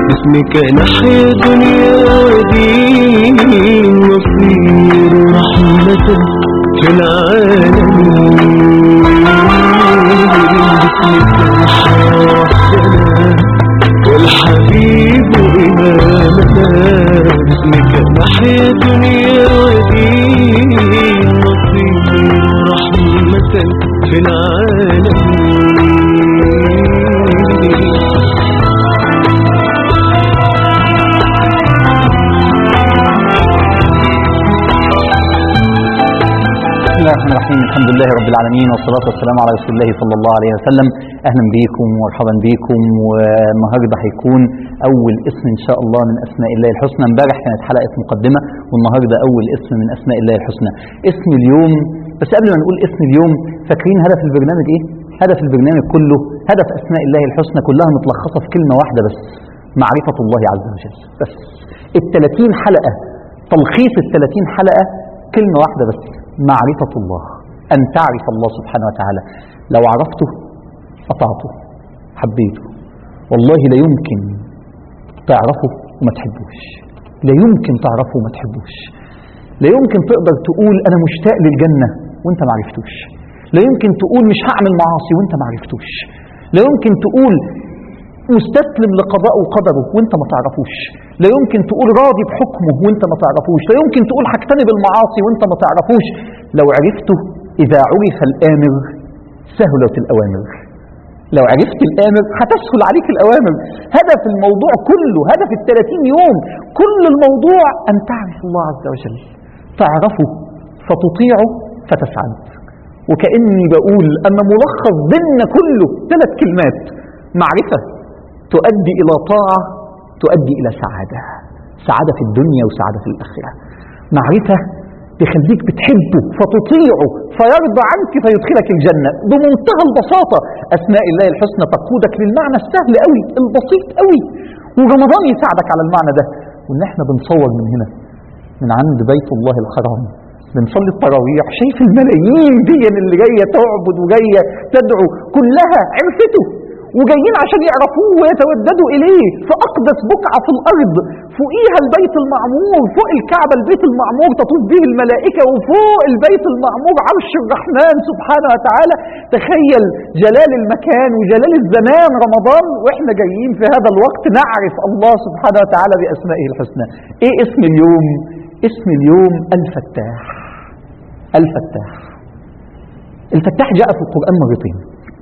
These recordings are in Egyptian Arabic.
باسمك نحيا دنيا ودين نصير رحمة في العالمين باسمك نحيا وحدنا والحبيب إمامنا باسمك نحيا دنيا ودين نصير رحمة في العالمين بسم الله الرحمن الرحيم الحمد لله رب العالمين والصلاة والسلام على رسول الله صلى الله عليه وسلم أهلا بيكم ومرحبا بيكم والنهاردة هيكون أول اسم إن شاء الله من أسماء الله الحسنى امبارح كانت حلقة مقدمة والنهاردة أول اسم من أسماء الله الحسنى اسم اليوم بس قبل ما نقول اسم اليوم فاكرين هدف البرنامج إيه؟ هدف البرنامج كله هدف أسماء الله الحسنى كلها متلخصة في كلمة واحدة بس معرفة الله عز وجل بس ال 30 حلقة تلخيص ال 30 حلقة كلمة واحدة بس معرفة الله أن تعرف الله سبحانه وتعالى لو عرفته أطعته حبيته والله لا يمكن تعرفه وما تحبوش لا يمكن تعرفه وما تحبوش لا يمكن تقدر تقول أنا مشتاق للجنة وانت ما عرفتوش لا يمكن تقول مش هعمل معاصي وانت ما عرفتوش لا يمكن تقول مستسلم لقضاء وقدره وانت ما تعرفوش لا يمكن تقول راضي بحكمه وانت ما تعرفوش لا يمكن تقول هجتنب المعاصي وانت ما تعرفوش لو عرفته إذا عرف الآمر سهلت الأوامر لو عرفت الآمر هتسهل عليك الأوامر هدف الموضوع كله هدف الثلاثين يوم كل الموضوع أن تعرف الله عز وجل تعرفه فتطيعه فتسعد وكأني بقول أن ملخص ضمن كله ثلاث كلمات معرفة تؤدي إلى طاعة تؤدي إلى سعادة سعادة في الدنيا وسعادة في الآخرة معرفة تخليك بتحبه فتطيعه فيرضى عنك فيدخلك الجنة بمنتهى البساطة أسماء الله الحسنى تقودك للمعنى السهل قوي البسيط قوي ورمضان يساعدك على المعنى ده وإن احنا بنصور من هنا من عند بيت الله الحرام بنصلي التراويح شايف الملايين دي اللي جاية تعبد وجاية تدعو كلها عرفته وجايين عشان يعرفوه ويتوددوا إليه في أقدس بقعة في الأرض فوقيها البيت المعمور فوق الكعبة البيت المعمور تطوف به الملائكة وفوق البيت المعمور عرش الرحمن سبحانه وتعالى تخيل جلال المكان وجلال الزمان رمضان وإحنا جايين في هذا الوقت نعرف الله سبحانه وتعالى بأسمائه الحسنى إيه اسم اليوم اسم اليوم الفتاح الفتاح الفتاح جاء في القرآن مرتين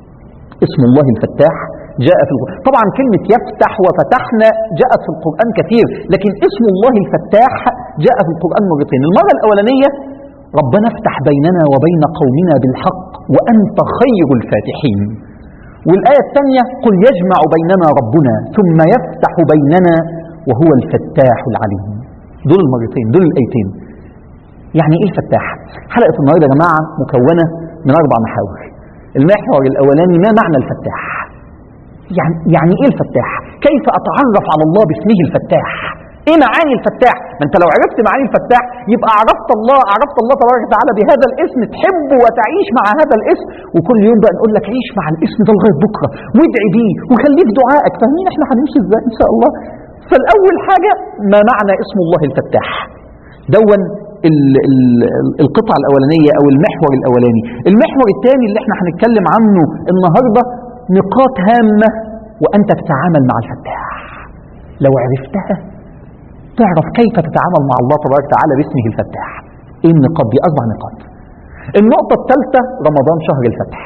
اسم الله الفتاح جاء في القرآن طبعا كلمة يفتح وفتحنا جاءت في القرآن كثير لكن اسم الله الفتاح جاء في القرآن مرتين المرة الأولانية ربنا افتح بيننا وبين قومنا بالحق وأنت خير الفاتحين والآية الثانية قل يجمع بيننا ربنا ثم يفتح بيننا وهو الفتاح العليم دول المرتين دول الآيتين يعني ايه الفتاح حلقة النهاردة يا جماعة مكونة من أربع محاور المحور الأولاني ما معنى الفتاح يعني, يعني إيه الفتاح كيف أتعرف على الله باسمه الفتاح إيه معاني الفتاح ما أنت لو عرفت معاني الفتاح يبقى عرفت الله عرفت الله تبارك وتعالى بهذا الاسم تحبه وتعيش مع هذا الاسم وكل يوم بقى نقول لك عيش مع الاسم ده لغاية بكرة وادعي بيه وخليك دعائك فاهمين احنا هنمشي ازاي ان شاء الله فالأول حاجة ما معنى اسم الله الفتاح دون ال- ال- القطعة الأولانية أو المحور الأولاني المحور الثاني اللي احنا هنتكلم عنه النهاردة نقاط هامة وأنت تتعامل مع الفتاح لو عرفتها تعرف كيف تتعامل مع الله تبارك وتعالى باسمه الفتاح ايه النقاط دي أربع نقاط النقطة الثالثة رمضان شهر الفتح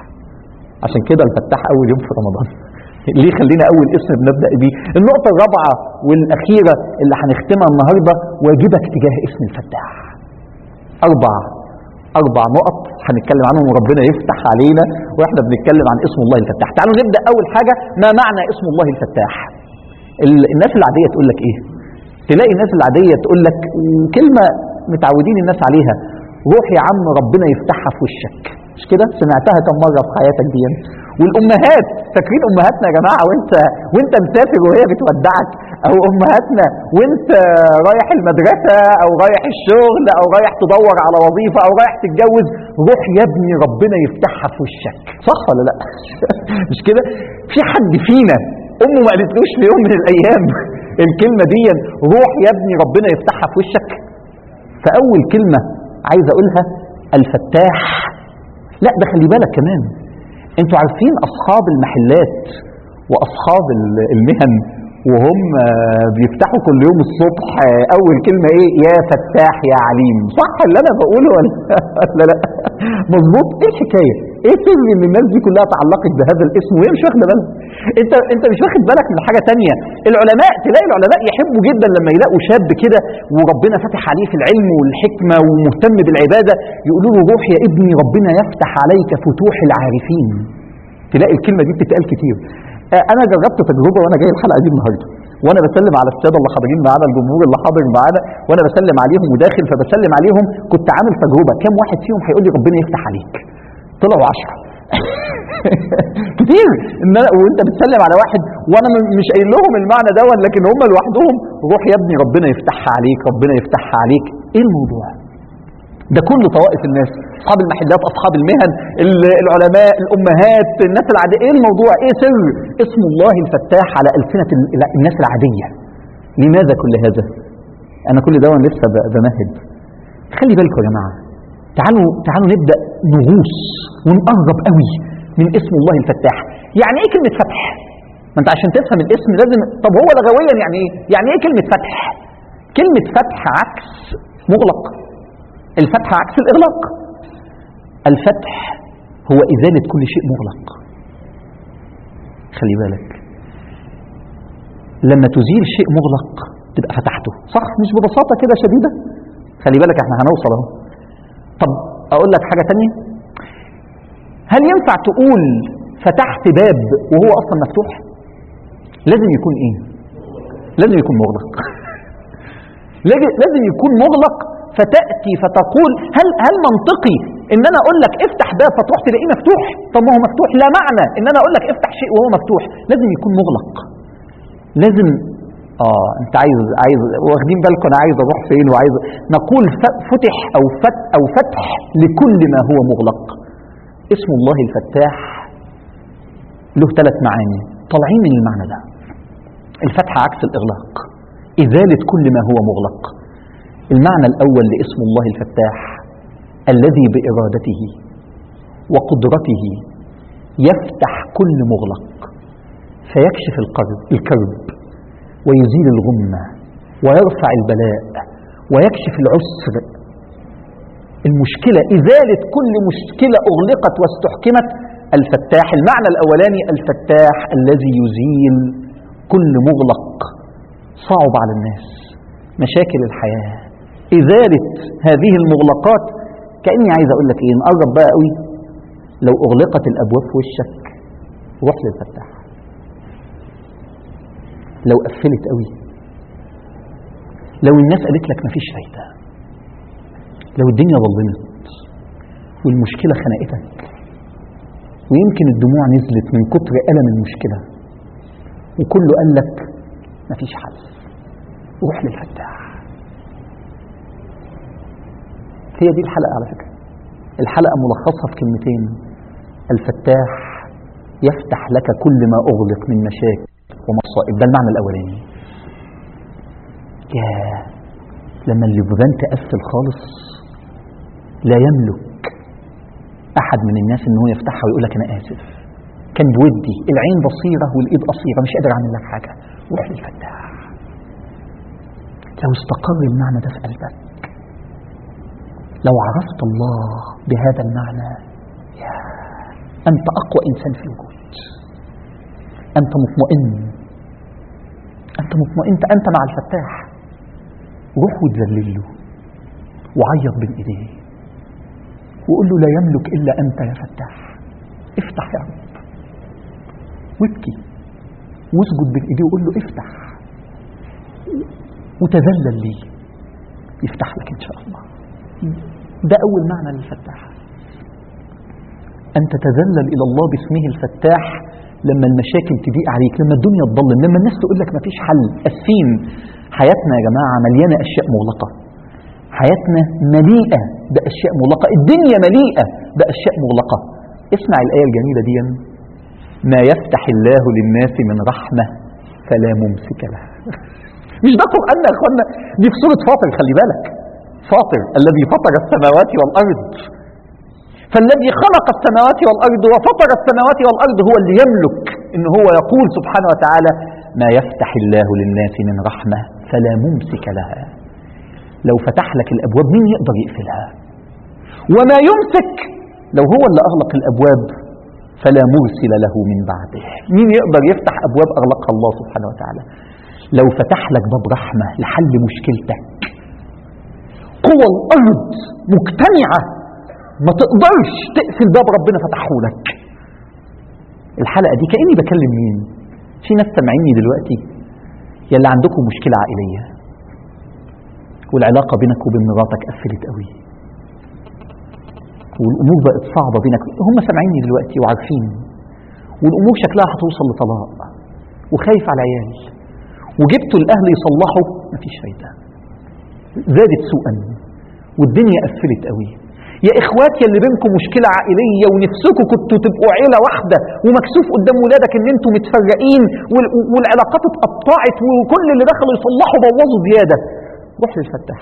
عشان كده الفتاح أول يوم في رمضان ليه خلينا أول اسم بنبدأ بيه النقطة الرابعة والأخيرة اللي هنختمها النهاردة واجبك تجاه اسم الفتاح أربع أربع نقط هنتكلم عنهم وربنا يفتح علينا وإحنا بنتكلم عن اسم الله الفتاح تعالوا نبدأ أول حاجة ما معنى اسم الله الفتاح ال- الناس العادية تقول لك إيه تلاقي الناس العادية تقول لك كلمة متعودين الناس عليها روح يا عم ربنا يفتحها في وشك مش كده سمعتها كم مرة في حياتك دي والأمهات فاكرين أمهاتنا يا جماعة وانت وانت مسافر وهي بتودعك أو أمهاتنا وانت رايح المدرسة أو رايح الشغل أو رايح تدور على وظيفة أو رايح تتجوز روح يا ابني ربنا يفتحها في وشك صح ولا لا مش كده في حد فينا امه ما قالتلوش في يوم من الايام الكلمه دي روح يا ابني ربنا يفتحها في وشك فاول كلمه عايز اقولها الفتاح لا ده خلي بالك كمان انتوا عارفين اصحاب المحلات واصحاب ال- المهن وهم آه، بيفتحوا كل يوم الصبح آه، اول كلمه ايه يا فتاح يا عليم صح اللي انا بقوله ولا ولا لا مظبوط ايه الحكايه ايه سر ان الناس دي كلها تعلقت بهذا الاسم وهي مش واخده بالها انت انت مش واخد بالك من حاجه تانية العلماء تلاقي العلماء يحبوا جدا لما يلاقوا شاب كده وربنا فتح عليه في العلم والحكمه ومهتم بالعباده يقولوا له روح يا ابني ربنا يفتح عليك فتوح العارفين تلاقي الكلمه دي بتتقال كتير آه، انا جربت تجربه وانا جاي الحلقه دي النهارده وانا بسلم على الساده اللي حاضرين معانا الجمهور اللي حاضر معانا وانا بسلم عليهم وداخل فبسلم عليهم كنت عامل تجربه كام واحد فيهم هيقول لي ربنا يفتح عليك طلعوا عشرة كتير ان انا وانت بتسلم على واحد وانا م- مش قايل لهم المعنى ده لكن هم لوحدهم روح يا ابني ربنا يفتحها عليك ربنا يفتحها عليك ايه الموضوع ده كل طوائف الناس اصحاب المحلات اصحاب المهن ال- العلماء الامهات الناس العاديه ايه الموضوع ايه سر اسم الله الفتاح على السنه ال- الناس العاديه لماذا كل هذا انا كل ده وانا لسه ب- بمهد خلي بالكم يا جماعه تعالوا تعالوا نبدا نغوص ونقرب قوي من اسم الله الفتاح يعني ايه كلمه فتح ما انت عشان تفهم الاسم لازم طب هو لغويا يعني ايه يعني ايه كلمه فتح كلمه فتح عكس مغلق الفتح عكس الإغلاق الفتح هو إزالة كل شيء مغلق خلي بالك لما تزيل شيء مغلق تبقى فتحته صح مش ببساطة كده شديدة خلي بالك احنا هنوصل اهو طب اقول لك حاجة تانية هل ينفع تقول فتحت باب وهو اصلا مفتوح لازم يكون ايه لازم يكون مغلق لازم لازم يكون مغلق فتأتي فتقول هل هل منطقي ان انا اقول لك افتح باب فتروح تلاقيه مفتوح طب ما هو مفتوح لا معنى ان انا اقول لك افتح شيء وهو مفتوح لازم يكون مغلق لازم اه انت عايز عايز واخدين بالكم انا عايز اروح فين وعايز نقول ف- فتح او فت او فتح لكل ما هو مغلق اسم الله الفتاح له ثلاث معاني طالعين من المعنى ده الفتح عكس الاغلاق ازاله كل ما هو مغلق المعنى الأول لاسم الله الفتاح الذي بإرادته وقدرته يفتح كل مغلق فيكشف القرب الكرب ويزيل الغمة ويرفع البلاء ويكشف العسر المشكلة إزالة كل مشكلة أغلقت واستحكمت الفتاح المعنى الأولاني الفتاح الذي يزيل كل مغلق صعب على الناس مشاكل الحياة إزالة هذه المغلقات كأني عايز أقول لك إيه نقرب بقى قوي لو أغلقت الأبواب في وشك روح للفتاح لو قفلت قوي لو الناس قالت لك مفيش فايدة لو الدنيا ظلمت والمشكلة خنقتك ويمكن الدموع نزلت من كتر ألم المشكلة وكله قال لك مفيش حل روح للفتاح هي دي الحلقة على فكرة الحلقة ملخصها في كلمتين الفتاح يفتح لك كل ما أغلق من مشاكل ومصائب ده المعنى الأولاني يا لما اليبغان تقفل خالص لا يملك أحد من الناس إن هو يفتحها ويقول لك أنا آسف كان بودي العين بصيرة والإيد قصيرة مش قادر أعمل لك حاجة روح للفتاح لو استقر المعنى ده في قلبك لو عرفت الله بهذا المعنى يا أنت أقوى إنسان في الوجود أنت مطمئن أنت مطمئن أنت مع الفتاح روح وتذلل له وعيط بين إيديه وقول له لا يملك إلا أنت يا فتاح افتح يا رب وابكي واسجد بين إيديه وقول له افتح وتذلل لي يفتح لك إن شاء الله ده أول معنى للفتاح أن تتذلل إلى الله باسمه الفتاح لما المشاكل تضيق عليك لما الدنيا تضلم لما الناس تقول لك مفيش حل أسفين حياتنا يا جماعة مليانة أشياء مغلقة حياتنا مليئة بأشياء مغلقة الدنيا مليئة بأشياء مغلقة اسمع الآية الجميلة دي ما يفتح الله للناس من رحمة فلا ممسك لها مش ده قرآن يا اخوانا دي في سورة فاطر خلي بالك فاطر الذي فطر السماوات والأرض فالذي خلق السماوات والأرض وفطر السماوات والأرض هو اللي يملك إن هو يقول سبحانه وتعالى ما يفتح الله للناس من رحمة فلا ممسك لها لو فتح لك الأبواب مين يقدر يقفلها وما يمسك لو هو اللي أغلق الأبواب فلا مرسل له من بعده مين يقدر يفتح أبواب أغلقها الله سبحانه وتعالى لو فتح لك باب رحمة لحل مشكلتك قوى الأرض مجتمعة ما تقدرش تقفل باب ربنا فتحه لك الحلقة دي كأني بكلم مين في ناس سامعيني دلوقتي يلي عندكم مشكلة عائلية والعلاقة بينك وبين مراتك قفلت قوي والأمور بقت صعبة بينك هم سامعيني دلوقتي وعارفين والأمور شكلها هتوصل لطلاق وخايف على العيال وجبتوا الأهل يصلحوا مفيش فايدة زادت سوءا والدنيا قفلت قوي يا اخواتي اللي بينكم مشكله عائليه ونفسكم كنتوا تبقوا عيله واحده ومكسوف قدام ولادك ان انتم متفرقين وال- والعلاقات اتقطعت وكل اللي دخلوا يصلحوا بوظوا زياده روح للفتاح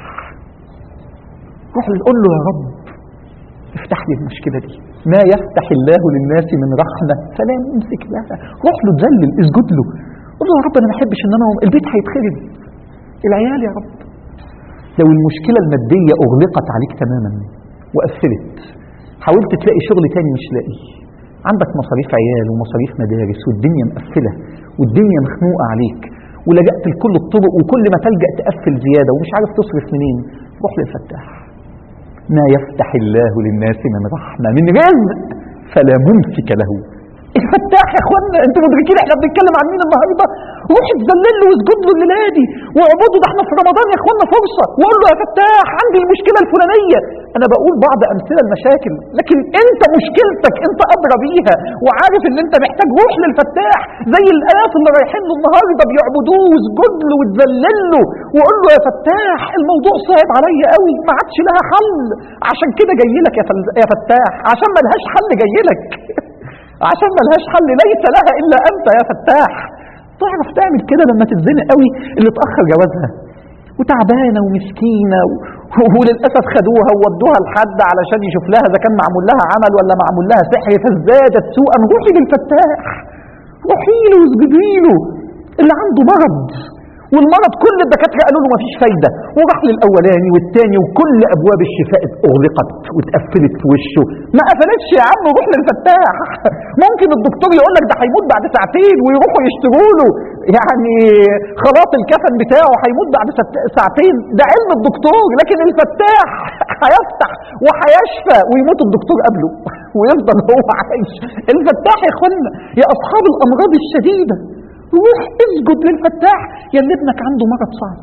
روح قول له يا رب افتح لي المشكله دي ما يفتح الله للناس من رحمه فلا يمسك لها روح له تذلل اسجد له قول له يا رب انا ما احبش ان انا البيت هيتخرب العيال يا رب لو المشكله الماديه اغلقت عليك تماما وقفلت حاولت تلاقي شغل تاني مش لاقي عندك مصاريف عيال ومصاريف مدارس والدنيا مقفلة والدنيا مخنوقة عليك ولجأت لكل الطرق وكل ما تلجأ تقفل زيادة ومش عارف تصرف منين روح للفتاح ما يفتح الله للناس من رحمة من رزق فلا ممسك له الفتاح يا اخوانا انتوا مدركين احنا بنتكلم عن مين النهارده روح اتذلل له واسجد له الليله دي واعبده ده احنا في رمضان يا اخوانا فرصه وقول له يا فتاح عندي المشكله الفلانيه انا بقول بعض امثله المشاكل لكن انت مشكلتك انت ادرى بيها وعارف ان انت محتاج روح للفتاح زي الايات اللي رايحين له النهارده بيعبدوه واسجد له وتذلل له وقول له يا فتاح الموضوع صعب عليا قوي ما عادش لها حل عشان كده جاي لك يا, فل... يا فتاح عشان ما لهاش حل جاي لك عشان ما لهاش حل ليس لها الا انت يا فتاح تعرف تعمل كده لما تتزنق قوي اللي اتاخر جوازها وتعبانه ومسكينه و... وللاسف خدوها وودوها لحد علشان يشوف لها اذا كان معمول لها عمل ولا معمول لها سحر فازدادت سوءا روحي للفتاح روحي له واسجدي له اللي عنده مرض والمرض كل الدكاتره قالوا له مفيش فايده وراح للاولاني والتاني وكل ابواب الشفاء اغلقت واتقفلت في وشه ما قفلتش يا عم روح للفتاح ممكن الدكتور يقول لك ده هيموت بعد ساعتين ويروحوا يشتروا له يعني خلاط الكفن بتاعه هيموت بعد ست- ساعتين ده علم الدكتور لكن الفتاح هيفتح وهيشفى ويموت الدكتور قبله ويفضل هو عايش الفتاح يا اخوانا يا اصحاب الامراض الشديده روح اسجد للفتاح يا اللي ابنك عنده مرض صعب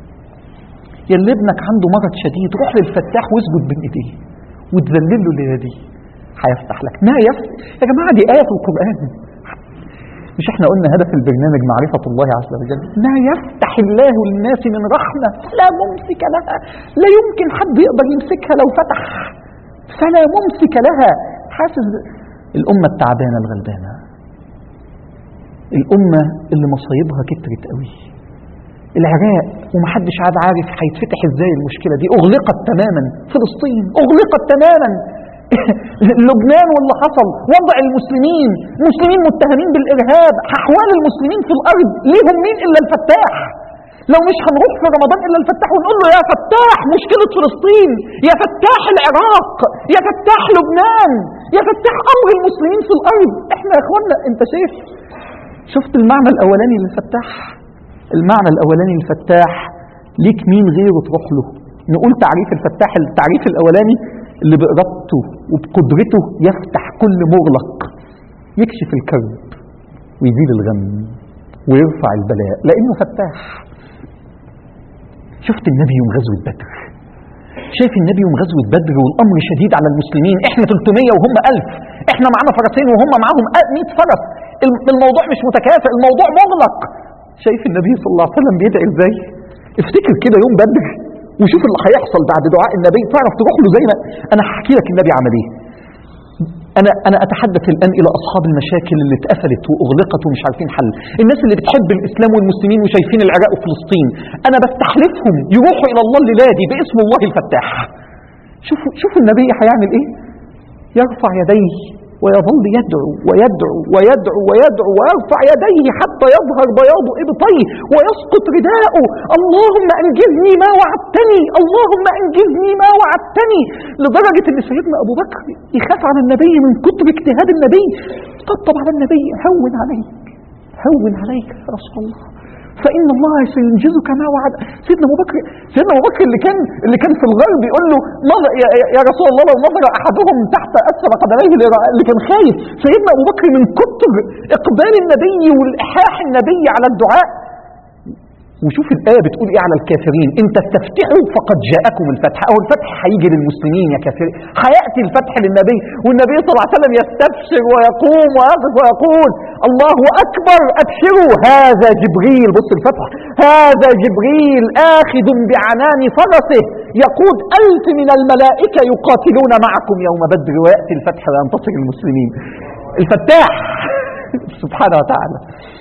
يا اللي ابنك عنده مرض شديد روح للفتاح واسجد بين ايديه وتذلل له الليله دي هيفتح لك ما يفتح يا جماعه دي ايه في القران مش احنا قلنا هدف البرنامج معرفة الله عز وجل ما يفتح الله للناس من رحمة فلا ممسك لها لا يمكن حد يقدر يمسكها لو فتح فلا ممسك لها حاسس الأمة التعبانة الغلبانة الأمة اللي مصايبها كترت قوي العراق ومحدش عاد عارف هيتفتح ازاي المشكلة دي أغلقت تماما فلسطين أغلقت تماما لبنان واللي حصل وضع المسلمين مسلمين متهمين بالإرهاب أحوال المسلمين في الأرض ليهم مين إلا الفتاح لو مش هنروح في رمضان إلا الفتاح ونقول له يا فتاح مشكلة فلسطين يا فتاح العراق يا فتاح لبنان يا فتاح أمر المسلمين في الأرض احنا يا اخوانا انت شايف شفت المعنى الأولاني للفتاح المعنى الأولاني للفتاح ليك مين غيره تروح له نقول تعريف الفتاح التعريف الأولاني اللي بإرادته وبقدرته يفتح كل مغلق يكشف الكرب ويزيل الغم ويرفع البلاء لأنه فتاح شفت النبي يوم غزوة بدر شايف النبي يوم غزوة بدر والأمر شديد على المسلمين احنا 300 وهم 1000 احنا معانا فرسين وهم معاهم 100 فرس الم- الموضوع مش متكافئ الموضوع مغلق شايف النبي صلى الله عليه وسلم بيدعي ازاي افتكر كده يوم بدر وشوف اللي هيحصل بعد دعاء النبي تعرف تروح له زي ما انا هحكي لك النبي عمل ايه انا انا اتحدث الان الى اصحاب المشاكل اللي اتقفلت واغلقت ومش عارفين حل الناس اللي بتحب الاسلام والمسلمين وشايفين العراق وفلسطين انا بستحلفهم يروحوا الى الله الليله دي باسم الله الفتاح شوفوا شوفوا النبي هيعمل ايه يرفع يديه ويظل يدعو ويدعو ويدعو ويدعو ويرفع يديه حتى يظهر بياض ابطيه ويسقط رداءه اللهم انجزني ما وعدتني اللهم انجزني ما وعدتني لدرجه ان سيدنا ابو بكر يخاف على النبي من كتر اجتهاد النبي طبطب على النبي هون عليك هون عليك يا رسول الله فان الله سينجزك ما وعد سيدنا ابو بكر سيدنا ابو بكر اللي كان اللي كان في الغرب يقول له نظر يا, يا- يا رسول الله لو نظر احدهم تحت اسفل قدميه لرأى- اللي كان خايف سيدنا ابو بكر من كتر اقبال النبي والحاح النبي على الدعاء وشوف الآية بتقول إيه على الكافرين إن تستفتحوا فقد جاءكم الفتح أو الفتح هيجي للمسلمين يا كافرين هيأتي الفتح للنبي والنبي صلى الله عليه وسلم يستبشر ويقوم ويقف ويقول الله أكبر أبشروا هذا جبريل بص الفتح هذا جبريل آخذ بعنان فرسه يقود ألف من الملائكة يقاتلون معكم يوم بدر ويأتي الفتح وينتصر المسلمين الفتاح سبحانه وتعالى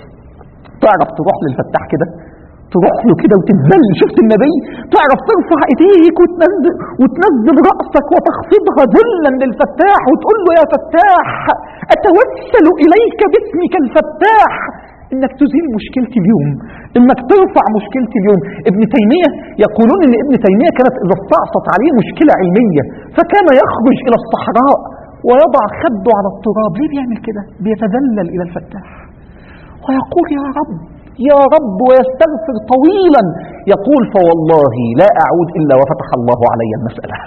تعرف تروح للفتاح كده تروح له كده وتتذل شفت النبي تعرف ترفع ايديك وتنزل وتنزل راسك وتخفضها ذلا للفتاح وتقول له يا فتاح اتوسل اليك باسمك الفتاح انك تزيل مشكلتي اليوم انك ترفع مشكلتي اليوم ابن تيميه يقولون ان ابن تيميه كانت اذا استعصت عليه مشكله علميه فكان يخرج الى الصحراء ويضع خده على التراب ليه بيعمل كده بيتذلل الى الفتاح ويقول يا رب يا رب ويستغفر طويلا يقول فوالله لا أعود إلا وفتح الله علي المسألة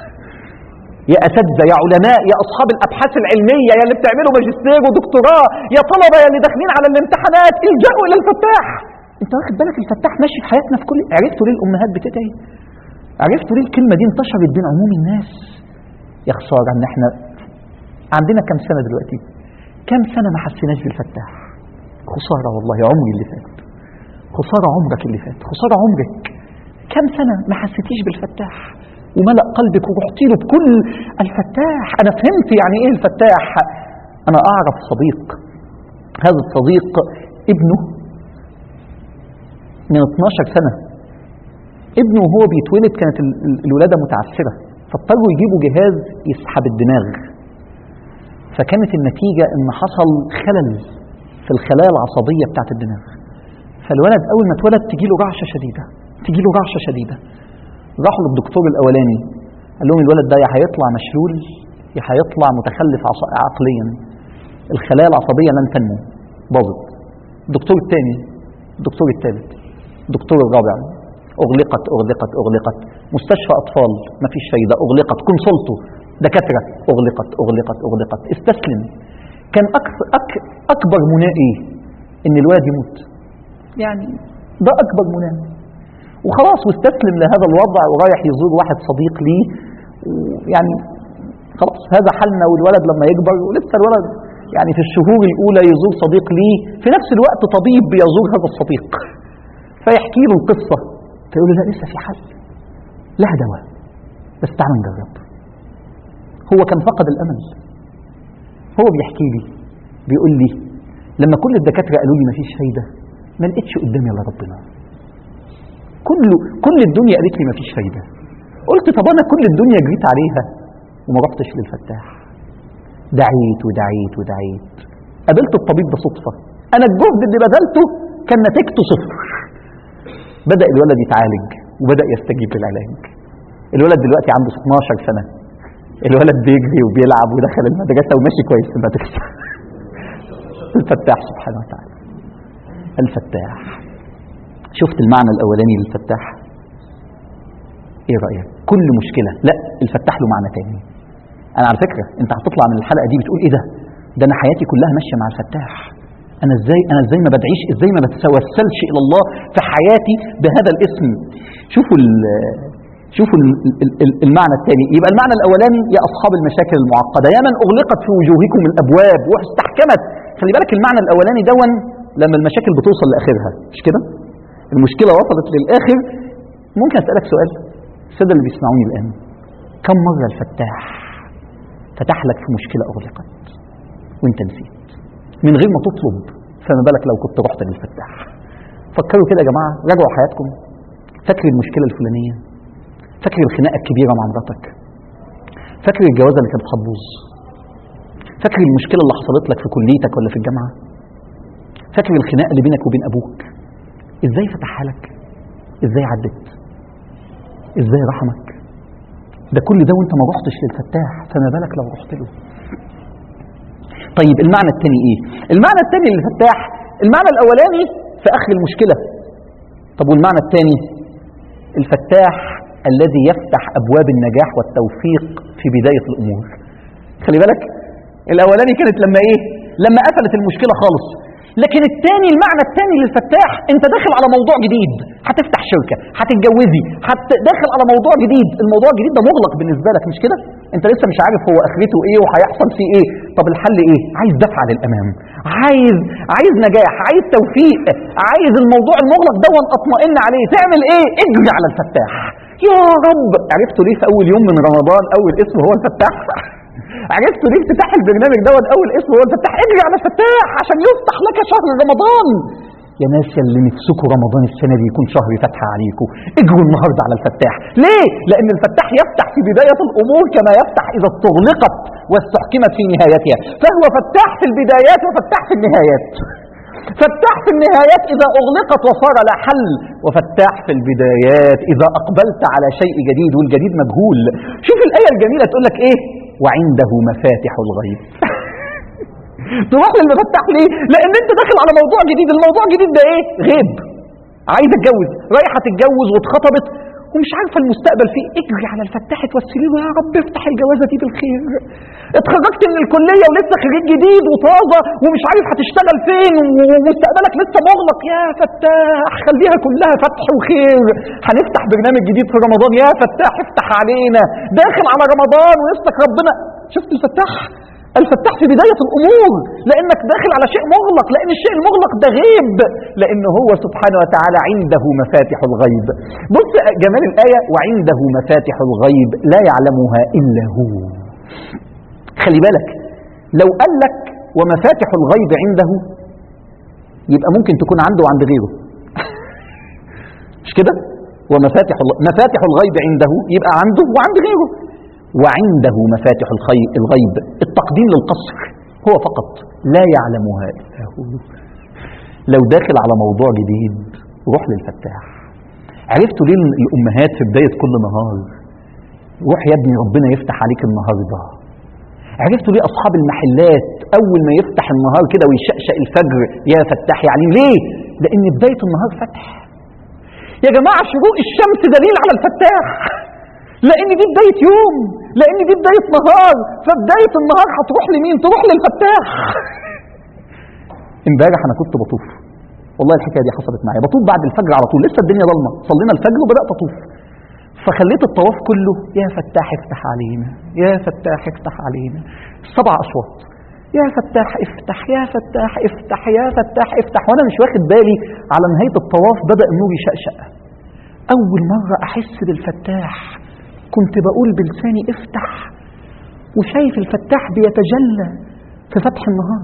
يا أساتذة يا علماء يا أصحاب الأبحاث العلمية يا اللي بتعملوا ماجستير ودكتوراه يا طلبة يا اللي داخلين على الامتحانات الجأوا إلى الفتاح أنت واخد بالك الفتاح ماشي في حياتنا في كل عرفتوا ليه الأمهات بتدعي عرفتوا ليه الكلمة دي انتشرت بين عموم الناس يا خسارة إن إحنا عندنا كم سنة دلوقتي كم سنة ما حسيناش بالفتاح خسارة والله عمري اللي فات خسارة عمرك اللي فات خسارة عمرك كم سنة ما حسيتيش بالفتاح وملأ قلبك ورحتي له بكل الفتاح أنا فهمت يعني إيه الفتاح أنا أعرف صديق هذا الصديق ابنه من 12 سنة ابنه وهو بيتولد كانت ال- ال- الولادة متعسرة فاضطروا يجيبوا جهاز يسحب الدماغ فكانت النتيجة ان حصل خلل في الخلايا العصبية بتاعت الدماغ فالولد اول ما اتولد تجي له رعشة شديدة تجي له رعشة شديدة راحوا للدكتور الاولاني قال لهم الولد ده يا هيطلع مشلول يا هيطلع متخلف عص- عقليا الخلايا العصبية لن تنمو باظت الدكتور الثاني الدكتور الثالث الدكتور الرابع أغلقت أغلقت أغلقت مستشفى أطفال ما فيش فايدة أغلقت كونسلته دكاترة أغلقت أغلقت أغلقت استسلم كان أكثر أك أكبر مناه إيه؟ إن الولد يموت يعني ده أكبر مناه وخلاص واستسلم لهذا الوضع ورايح يزور واحد صديق ليه يعني خلاص هذا حالنا والولد لما يكبر ولسه الولد يعني في الشهور الأولى يزور صديق ليه في نفس الوقت طبيب بيزور هذا الصديق فيحكي له القصة فيقول له لا لسه في حل لها دواء بس تعال نجرب هو كان فقد الأمل هو بيحكي لي بيقول لي لما كل الدكاترة قالوا لي مفيش فايدة ما لقيتش قدامي الا ربنا كل كل الدنيا قالت لي مفيش فايدة قلت طب أنا كل الدنيا جريت عليها وما رحتش للفتاح دعيت ودعيت ودعيت قابلت الطبيب بصدفة أنا الجهد اللي بذلته كان نتيجته صفر بدأ الولد يتعالج وبدأ يستجيب للعلاج الولد دلوقتي عنده 12 سنة الولد بيجري وبيلعب ودخل المدرسة وماشي كويس في المدرسة الفتاح سبحانه وتعالى الفتاح شفت المعنى الأولاني للفتاح ايه رأيك كل مشكلة لا الفتاح له معنى تاني انا على فكرة انت هتطلع من الحلقة دي بتقول ايه ده ده انا حياتي كلها ماشية مع الفتاح انا ازاي انا ازاي ما بدعيش ازاي ما بتوسلش الى الله في حياتي بهذا الاسم شوفوا ال شوفوا ال- ال- ال- المعنى الثاني يبقى المعنى الاولاني يا اصحاب المشاكل المعقده يا من اغلقت في وجوهكم الابواب واستحكمت خلي بالك المعنى الاولاني دون لما المشاكل بتوصل لاخرها مش كده المشكله وصلت للاخر ممكن اسالك سؤال الساده اللي بيسمعوني الان كم مره الفتاح فتح لك في مشكله اغلقت وانت نسيت من غير ما تطلب فما بالك لو كنت رحت للفتاح فكروا كده يا جماعة راجعوا حياتكم فاكر المشكلة الفلانية فاكر الخناقة الكبيرة مع مراتك فاكر الجوازة اللي كانت هتبوظ فاكر المشكلة اللي حصلت لك في كليتك ولا في الجامعة فاكر الخناقة اللي بينك وبين أبوك إزاي فتحها لك إزاي عدت إزاي رحمك ده كل ده وانت ما رحتش للفتاح فما بالك لو رحت له طيب المعنى الثاني ايه المعنى الثاني للفتاح المعنى الاولاني في اخر المشكله طب والمعنى الثاني الفتاح الذي يفتح ابواب النجاح والتوفيق في بدايه الامور خلي بالك الاولاني كانت لما ايه لما قفلت المشكله خالص لكن الثاني المعنى الثاني للفتاح انت داخل على موضوع جديد هتفتح شركه هتتجوزي هت... داخل على موضوع جديد الموضوع الجديد ده مغلق بالنسبه لك مش كده انت لسه مش عارف هو اخرته ايه وهيحصل فيه ايه طب الحل ايه عايز دفعه للامام عايز عايز نجاح عايز توفيق عايز الموضوع المغلق ده اطمئن عليه تعمل ايه اجري على الفتاح يا رب عرفتوا ليه في اول يوم من رمضان اول اسم هو الفتاح عرفتوا ليه افتتاح البرنامج دوت اول اسم هو الفتاح اجري على الفتاح عشان يفتح لك شهر رمضان يا ناس اللي نفسكم رمضان السنه دي يكون شهر فتح عليكم اجروا النهارده على الفتاح ليه لان الفتاح يفتح في بدايه الامور كما يفتح اذا استغلقت واستحكمت في نهايتها فهو فتاح في البدايات وفتاح في النهايات فتاح في النهايات إذا أغلقت وصار لا حل وفتاح في البدايات إذا أقبلت على شيء جديد والجديد مجهول شوف الآية الجميلة تقول لك إيه وعنده مفاتح الغيب تروح للمفتاح ليه لأن أنت داخل على موضوع جديد الموضوع الجديد ده إيه غيب عايز اتجوز رايحه تتجوز واتخطبت ومش عارفه المستقبل فيه اجري على الفتاح توسلي له يا رب افتح الجوازه دي بالخير اتخرجت من الكليه ولسه خريج جديد وطازه ومش عارف هتشتغل فين ومستقبلك لسه مغلق يا فتاح خليها كلها فتح وخير هنفتح برنامج جديد في رمضان يا فتاح افتح علينا داخل على رمضان ونفسك ربنا شفت الفتاح الفتاح في بداية الأمور لأنك داخل على شيء مغلق لأن الشيء المغلق ده غيب لأن هو سبحانه وتعالى عنده مفاتح الغيب بص جمال الآية وعنده مفاتح الغيب لا يعلمها إلا هو خلي بالك لو قال لك ومفاتح الغيب عنده يبقى ممكن تكون عنده وعند غيره مش كده ومفاتح مفاتح الغيب عنده يبقى عنده وعند غيره وعنده مفاتح الخير الغيب التقديم للقصر هو فقط لا يعلمها إلا هو لو داخل على موضوع جديد روح للفتاح عرفتوا ليه الأمهات في بداية كل نهار روح يا ابني ربنا يفتح عليك النهارده عرفتوا ليه أصحاب المحلات أول ما يفتح النهار كده ويشقشق الفجر يا فتاح يعني ليه؟ لأن بداية النهار فتح يا جماعة شروق الشمس دليل على الفتاح لان دي بدايه يوم لان دي بدايه نهار فبدايه النهار هتروح لمين تروح للفتاح امبارح انا كنت بطوف والله الحكايه دي حصلت معايا بطوف بعد الفجر على طول لسه الدنيا ضلمه صلينا الفجر وبدات اطوف فخليت الطواف كله يا فتاح افتح علينا يا فتاح افتح علينا سبع اصوات يا فتاح افتح يا فتاح افتح يا فتاح افتح وانا مش واخد بالي على نهايه الطواف بدا النور يشقشق اول مره احس بالفتاح كنت بقول بلساني افتح وشايف الفتاح بيتجلى في فتح النهار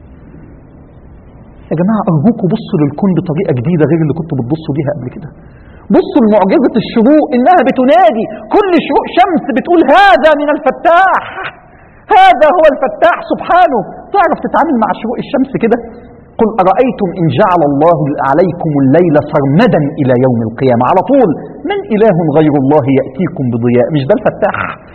يا جماعة أرجوكوا بصوا للكون بطريقة جديدة غير اللي كنتوا بتبصوا بيها قبل كده بصوا لمعجزة الشروق إنها بتنادي كل شروق شمس بتقول هذا من الفتاح هذا هو الفتاح سبحانه تعرف تتعامل مع شروق الشمس كده قل أرأيتم إن جعل الله عليكم الليل سرمدا إلى يوم القيامة على طول من إله غير الله يأتيكم بضياء مش ده الفتاح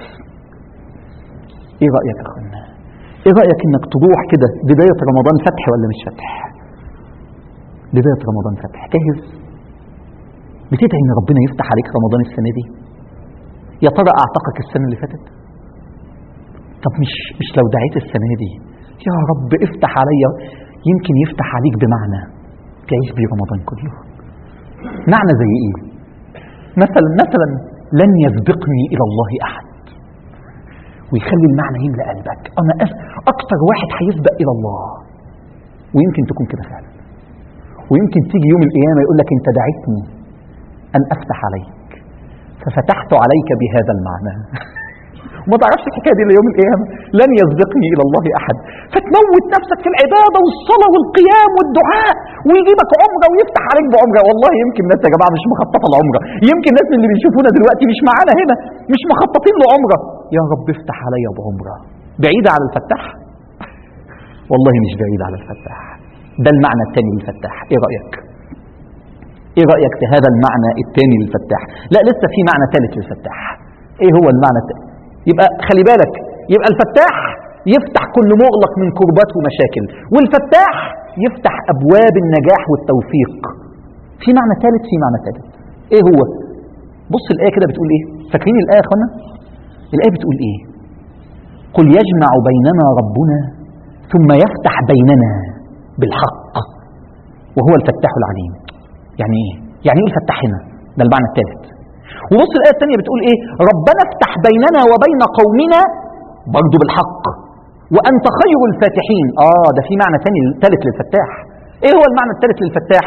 إيه رأيك يا أخوانا إيه رأيك إنك تروح كده بداية رمضان فتح ولا مش فتح بداية رمضان فتح جاهز بتدعي إن ربنا يفتح عليك رمضان السنة دي يا ترى أعتقك السنة اللي فاتت طب مش مش لو دعيت السنة دي يا رب افتح عليا يمكن يفتح عليك بمعنى تعيش بيه رمضان كله معنى زي ايه مثلا مثلا لن يسبقني الى الله احد ويخلي المعنى يملى قلبك انا أس... اكتر واحد هيسبق الى الله ويمكن تكون كده فعلا ويمكن تيجي يوم القيامه يقول لك انت دعيتني ان افتح عليك ففتحت عليك بهذا المعنى وما تعرفش الحكايه دي ليوم القيامه لن يسبقني الى الله احد فتموت نفسك في العباده والصلاه والقيام والدعاء ويجيبك عمره ويفتح عليك بعمره والله يمكن ناس يا جماعه مش مخططه العمره يمكن ناس من اللي بيشوفونا دلوقتي مش معانا هنا مش مخططين له يا رب افتح عليا بعمره بعيده عن الفتاح والله مش بعيد على الفتاح ده المعنى الثاني للفتاح ايه رايك ايه رايك في هذا المعنى الثاني للفتاح لا لسه في معنى ثالث للفتاح ايه هو المعنى الثالث يبقى خلي بالك يبقى الفتاح يفتح كل مغلق من كربات ومشاكل والفتاح يفتح ابواب النجاح والتوفيق في معنى ثالث في معنى ثالث ايه هو بص الايه كده بتقول ايه فاكرين الايه يا اخوانا الايه بتقول ايه قل يجمع بيننا ربنا ثم يفتح بيننا بالحق وهو الفتاح العليم يعني ايه يعني ايه الفتاح هنا ده المعنى الثالث وبص الايه الثانيه بتقول ايه ربنا افتح بيننا وبين قومنا برضه بالحق وانت خير الفاتحين اه ده في معنى ثاني ثالث للفتاح ايه هو المعنى الثالث للفتاح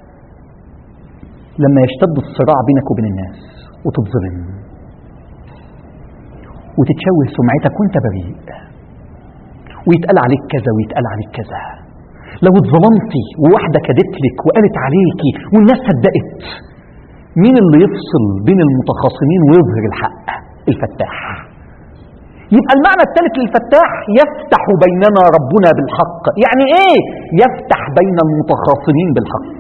لما يشتد الصراع بينك وبين الناس وتتظلم وتتشوه سمعتك وانت بريء ويتقال عليك كذا ويتقال عليك كذا لو اتظلمتي وواحدة كدت لك وقالت عليكي والناس صدقت مين اللي يفصل بين المتخاصمين ويظهر الحق الفتاح يبقى المعنى الثالث للفتاح يفتح بيننا ربنا بالحق يعني ايه يفتح بين المتخاصمين بالحق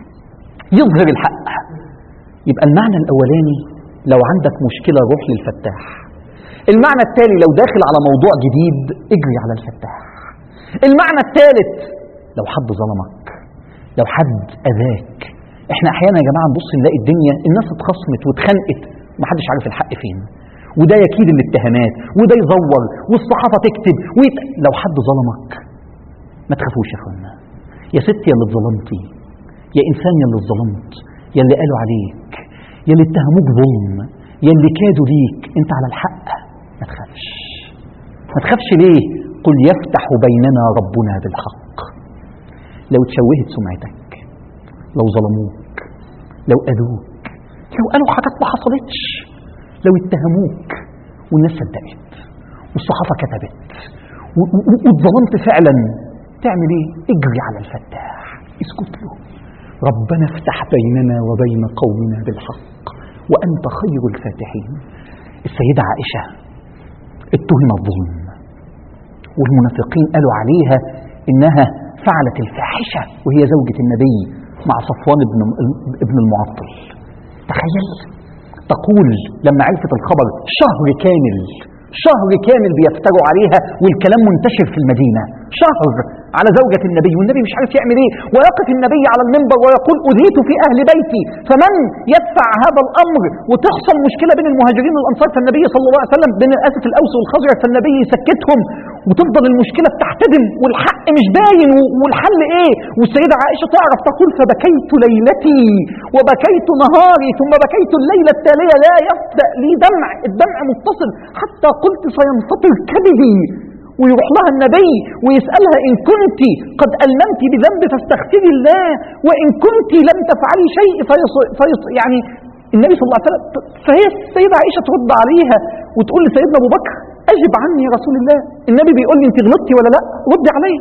يظهر الحق يبقى المعنى الاولاني لو عندك مشكلة روح للفتاح المعنى التالي لو داخل على موضوع جديد اجري على الفتاح المعنى الثالث لو حد ظلمك لو حد اذاك احنا احيانا يا جماعه نبص نلاقي الدنيا الناس اتخصمت واتخانقت ومحدش عارف الحق فين وده يكيد الاتهامات وده يزور والصحافه تكتب ويت... لو حد ظلمك ما تخافوش يا اخوانا يا ستي يا اللي اتظلمتي يا انسان يا اللي اتظلمت يا اللي قالوا عليك يا اللي اتهموك ظلم يا اللي كادوا ليك انت على الحق ما تخافش ما تخافش ليه قل يفتح بيننا ربنا بالحق لو تشوهت سمعتك لو ظلموك لو أذوك لو قالوا حاجات ما حصلتش لو اتهموك والناس صدقت والصحافة كتبت و- و- واتظلمت فعلا تعمل ايه اجري على الفتاح اسكت له ربنا افتح بيننا وبين قومنا بالحق وأنت خير الفاتحين السيدة عائشة اتهم الظلم والمنافقين قالوا عليها إنها فعلت الفاحشة وهي زوجة النبي مع صفوان بن ابن المعطل تخيل تقول لما عرفت الخبر شهر كامل شهر كامل بيفتروا عليها والكلام منتشر في المدينة شهر على زوجة النبي والنبي مش عارف يعمل ايه ويقف النبي على المنبر ويقول أذيت في أهل بيتي فمن يدفع هذا الأمر وتحصل مشكلة بين المهاجرين والأنصار فالنبي صلى الله عليه وسلم بين الأسف الأوس والخزرج فالنبي يسكتهم وتفضل المشكلة بتحتدم والحق مش باين و- والحل ايه والسيدة عائشة تعرف تقول فبكيت ليلتي وبكيت نهاري ثم بكيت الليلة التالية لا يبدأ لي دمع الدمع متصل حتى قلت سينفطر كبدي ويروح لها النبي ويسألها إن كنت قد ألممت بذنب فاستغفري الله وإن كنت لم تفعلي شيء فيص... فيص... يعني النبي صلى الله عليه وسلم فهي السيدة عائشة ترد عليها وتقول لسيدنا أبو بكر أجب عني يا رسول الله النبي بيقول لي أنت غلطتي ولا لا ردي علي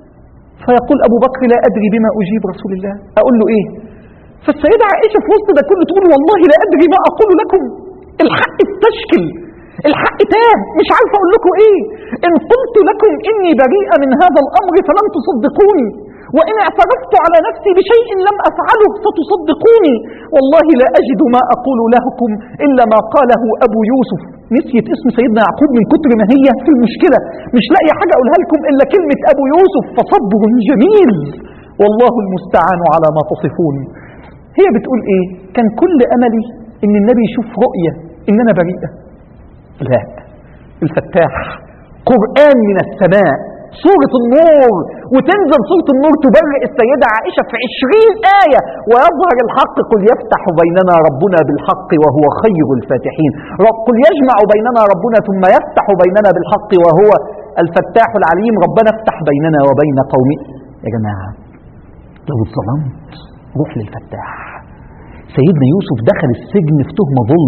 فيقول أبو بكر لا أدري بما أجيب رسول الله أقول له إيه فالسيدة عائشة في وسط ده كله تقول والله لا أدري ما أقول لكم الحق استشكل الحق تاه مش عارف أقول لكم إيه إن قلت لكم إني بريئة من هذا الأمر فلن تصدقوني وإن اعترفت على نفسي بشيء لم أفعله فتصدقوني والله لا أجد ما أقول لكم إلا ما قاله أبو يوسف نسيت اسم سيدنا يعقوب من كتر ما هي في المشكلة مش لاقي حاجة أقولها لكم إلا كلمة أبو يوسف فصبر جميل والله المستعان على ما تصفون هي بتقول إيه كان كل أملي إن النبي يشوف رؤية إن أنا بريئة لا الفتاح قرآن من السماء سورة النور وتنزل سورة النور تبرئ السيدة عائشة في عشرين آية ويظهر الحق قل يفتح بيننا ربنا بالحق وهو خير الفاتحين رب- قل يجمع بيننا ربنا ثم يفتح بيننا بالحق وهو الفتاح العليم ربنا افتح بيننا وبين قومي يا جماعة لو اتظلمت روح للفتاح سيدنا يوسف دخل السجن في تهمة ظلم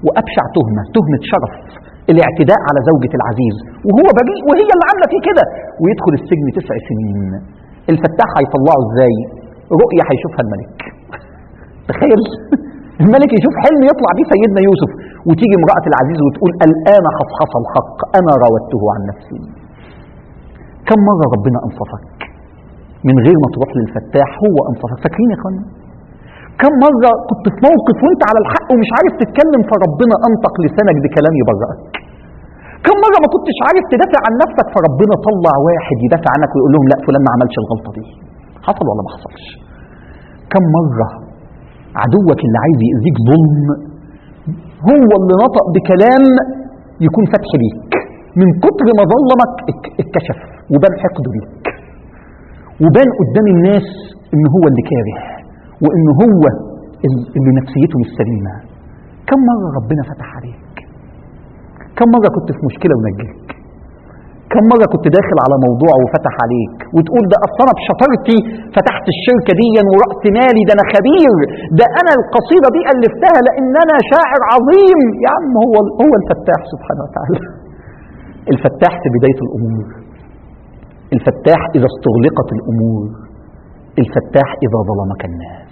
وابشع تهمه تهمه شرف الاعتداء على زوجة العزيز وهو بريء وهي اللي عامله فيه كده ويدخل السجن تسع سنين الفتاح هيطلعه ازاي رؤية هيشوفها الملك تخيل الملك يشوف حلم يطلع بيه سيدنا يوسف وتيجي امرأة العزيز وتقول الآن حصحص الحق أنا راودته عن نفسي كم مرة ربنا أنصفك من غير ما تروح للفتاح هو أنصفك فاكرين يا اخوانا كم مرة كنت في موقف وانت على الحق ومش عارف تتكلم فربنا أنطق لسانك بكلام يبرئك كم مرة ما كنتش عارف تدافع عن نفسك فربنا طلع واحد يدافع عنك ويقول لهم لا فلان ما عملش الغلطة دي حصل ولا ما حصلش كم مرة عدوك اللي عايز يأذيك ظلم هو اللي نطق بكلام يكون فتح ليك من كتر ما ظلمك اتك- اتكشف وبان حقده ليك وبان قدام الناس ان هو اللي كاره وان هو ال- اللي نفسيته مش سليمه كم مره ربنا فتح عليك كم مره كنت في مشكله ونجيك كم مره كنت داخل على موضوع وفتح عليك وتقول ده اصل انا بشطارتي فتحت الشركه دي وراس مالي ده انا خبير ده انا القصيده دي الفتها لان انا شاعر عظيم يا عم هو هو الفتاح سبحانه وتعالى الفتاح في بدايه الامور الفتاح اذا استغلقت الامور الفتاح اذا ظلمك الناس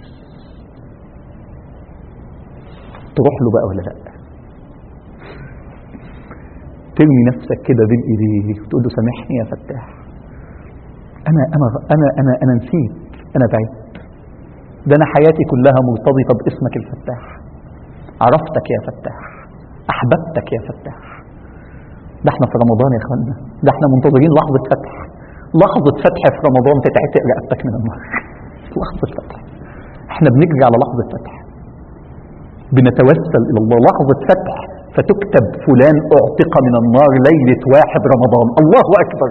تروح له بقى ولا لا ترمي نفسك كده بين ايديه وتقول له سامحني يا فتاح انا انا انا انا انا نسيت انا بعدت ده انا حياتي كلها مرتبطه باسمك الفتاح عرفتك يا فتاح احببتك يا فتاح ده احنا في رمضان يا اخوانا ده احنا منتظرين لحظه فتح لحظه فتح في رمضان تتعتق رقبتك من النار لحظه فتح احنا بنجري على لحظه فتح بنتوسل الى الله لحظه فتح فتكتب فلان اعتق من النار ليله واحد رمضان الله اكبر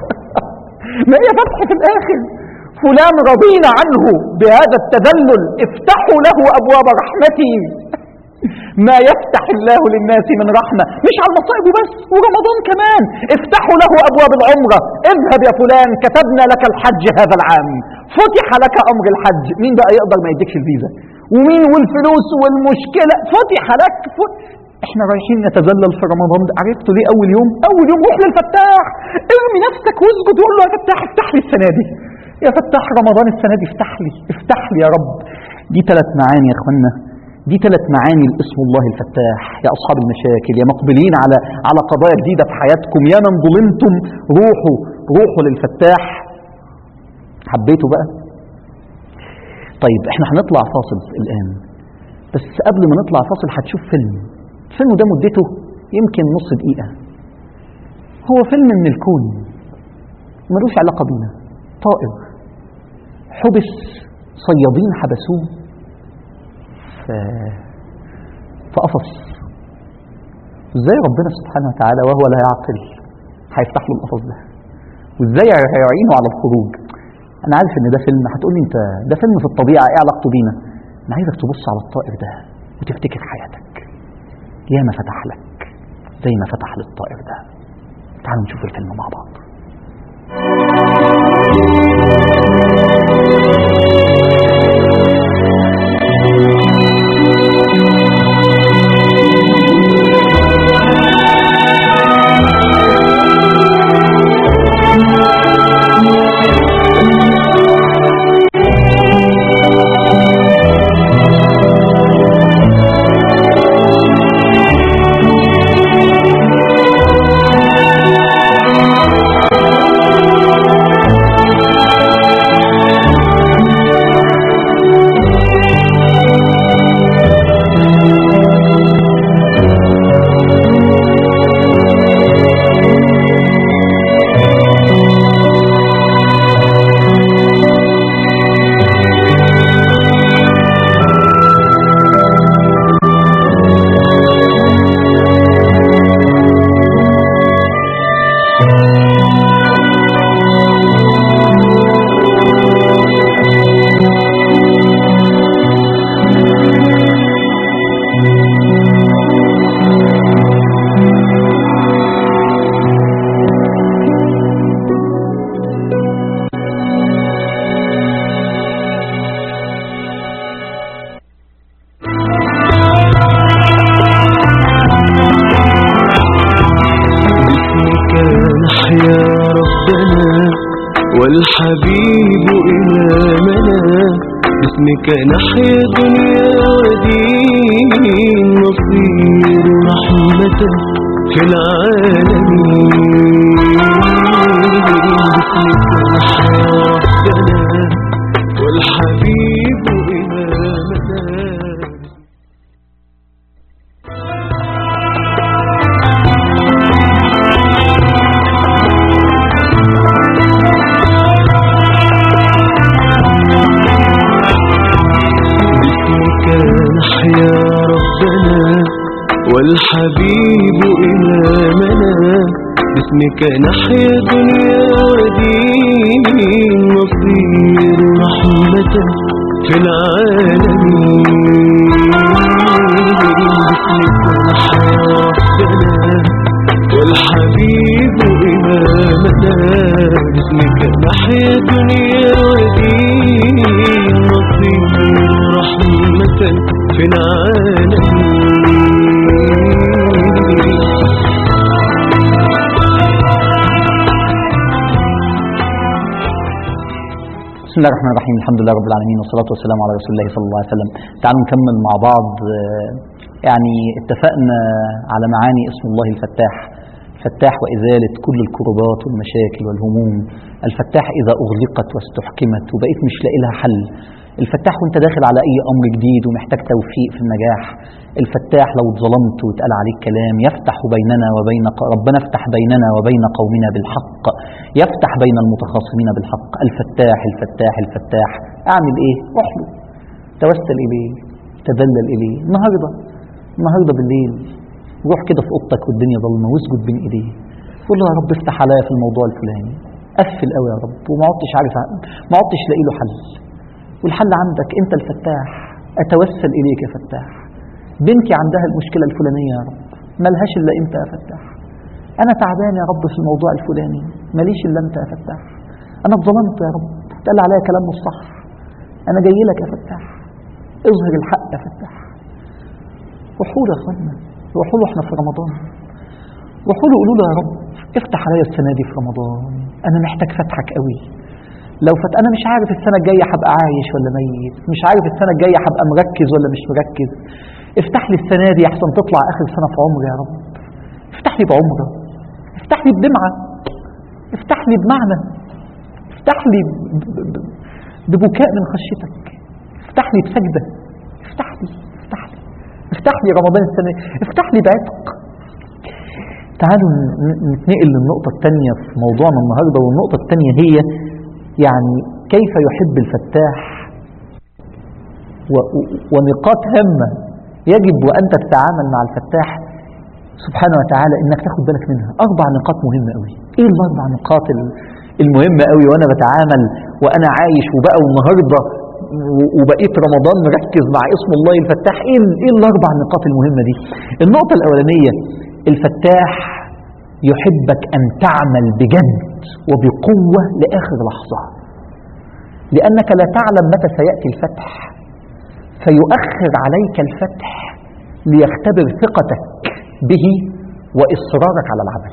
ما هي فتح في الاخر فلان رضينا عنه بهذا التذلل افتحوا له ابواب رحمتي ما يفتح الله للناس من رحمة مش على المصائب بس ورمضان كمان افتحوا له أبواب العمرة اذهب يا فلان كتبنا لك الحج هذا العام فتح لك أمر الحج مين بقى يقدر ما يديكش الفيزا ومين والفلوس والمشكلة فتح لك ف... احنا رايحين نتذلل في رمضان ده عرفتوا ليه اول يوم اول يوم روح للفتاح ارمي نفسك واسجد وقول له يا فتاح افتح لي السنه دي يا فتاح رمضان السنه دي افتح لي افتح لي يا رب دي ثلاث معاني يا اخوانا دي ثلاث معاني لاسم الله الفتاح يا اصحاب المشاكل يا مقبلين على على قضايا جديده في حياتكم يا من ظلمتم روحوا روحوا للفتاح حبيتوا بقى طيب احنا هنطلع فاصل الان بس قبل ما نطلع فاصل هتشوف فيلم الفيلم ده مدته يمكن نص دقيقة هو فيلم من الكون ملوش علاقة بينا طائر حبس صيادين حبسوه في في قفص ازاي ربنا سبحانه وتعالى وهو لا يعقل هيفتح له القفص ده وازاي هيعينه على الخروج انا عارف ان ده فيلم هتقولي انت ده فيلم في الطبيعه ايه علاقته بينا انا عايزك تبص على الطائر ده وتفتكر حياتك يا ما فتح لك زي ما فتح للطائر ده تعالوا نشوف الفيلم مع بعض باسمك نحيا دنيا ودين نصير رحمة في العالمين باسمك نحيا ربنا والحبيب إمامنا باسمك نحيا ربنا والحبيب إمامنا باسمك نحيا دنيا ودين نصير رحمة في العالمين باسمك نحيا ربنا والحبيب إمامنا باسمك نحيا دنيا ودين نصير رحمة في العالمين بسم الله الرحمن الرحيم الحمد لله رب العالمين والصلاة والسلام على رسول الله صلى الله عليه وسلم تعالوا نكمل مع بعض آه، يعني اتفقنا على معاني اسم الله الفتاح الفتاح وإزالة كل الكربات والمشاكل والهموم الفتاح إذا أغلقت واستحكمت وبقيت مش لاقي لها حل الفتاح وانت داخل على أي أمر جديد ومحتاج توفيق في النجاح الفتاح لو اتظلمت واتقال عليك كلام يفتح بيننا وبين ق- ربنا افتح بيننا وبين قومنا بالحق يفتح بين المتخاصمين بالحق الفتاح الفتاح الفتاح اعمل ايه احلو توسل اليه تذلل اليه النهارده النهارده بالليل روح كده في اوضتك والدنيا ضلمه واسجد بين ايديه قول له يا رب افتح عليا في الموضوع الفلاني قفل قوي يا رب وما عدتش عارف ع- ما عدتش لاقي له حل والحل عندك انت الفتاح اتوسل اليك يا فتاح بنتي عندها المشكله الفلانيه يا رب ملهاش الا انت يا فتاح انا تعبان يا رب في الموضوع الفلاني ماليش الا انت يا فتاح انا اتظلمت يا رب اتقال عليا كلام مش صح انا جاي لك يا فتاح اظهر الحق يا فتاح روحوا له يا اخوانا روحوا له احنا في رمضان روحوا له قولوا له يا رب افتح عليا السنه دي في رمضان انا محتاج فتحك قوي لو فت انا مش عارف السنه الجايه هبقى عايش ولا ميت مش عارف السنه الجايه هبقى مركز ولا مش مركز افتح لي السنه دي احسن تطلع اخر سنه في عمري يا رب افتح لي بعمره افتح لي بدمعه افتح لي بمعنى افتح لي ب- ب- ب- ببكاء من خشيتك افتح لي بسجده افتح لي افتح لي افتح لي رمضان السنه افتح لي بعتق تعالوا ن- ن- نتنقل للنقطة الثانية في موضوعنا النهاردة والنقطة الثانية هي يعني كيف يحب الفتاح و- و- ونقاط هامة يجب وأنت تتعامل مع الفتاح سبحانه وتعالى انك تاخد بالك منها اربع نقاط مهمه قوي ايه الاربع نقاط ال- المهمه قوي وانا بتعامل وانا عايش وبقى النهارده و- وبقيت رمضان مركز مع اسم الله الفتاح ايه ال- ايه الاربع نقاط المهمه دي النقطه الاولانيه الفتاح يحبك ان تعمل بجد وبقوه لاخر لحظه لانك لا تعلم متى سياتي الفتح فيؤخر عليك الفتح ليختبر ثقتك به وإصرارك على العمل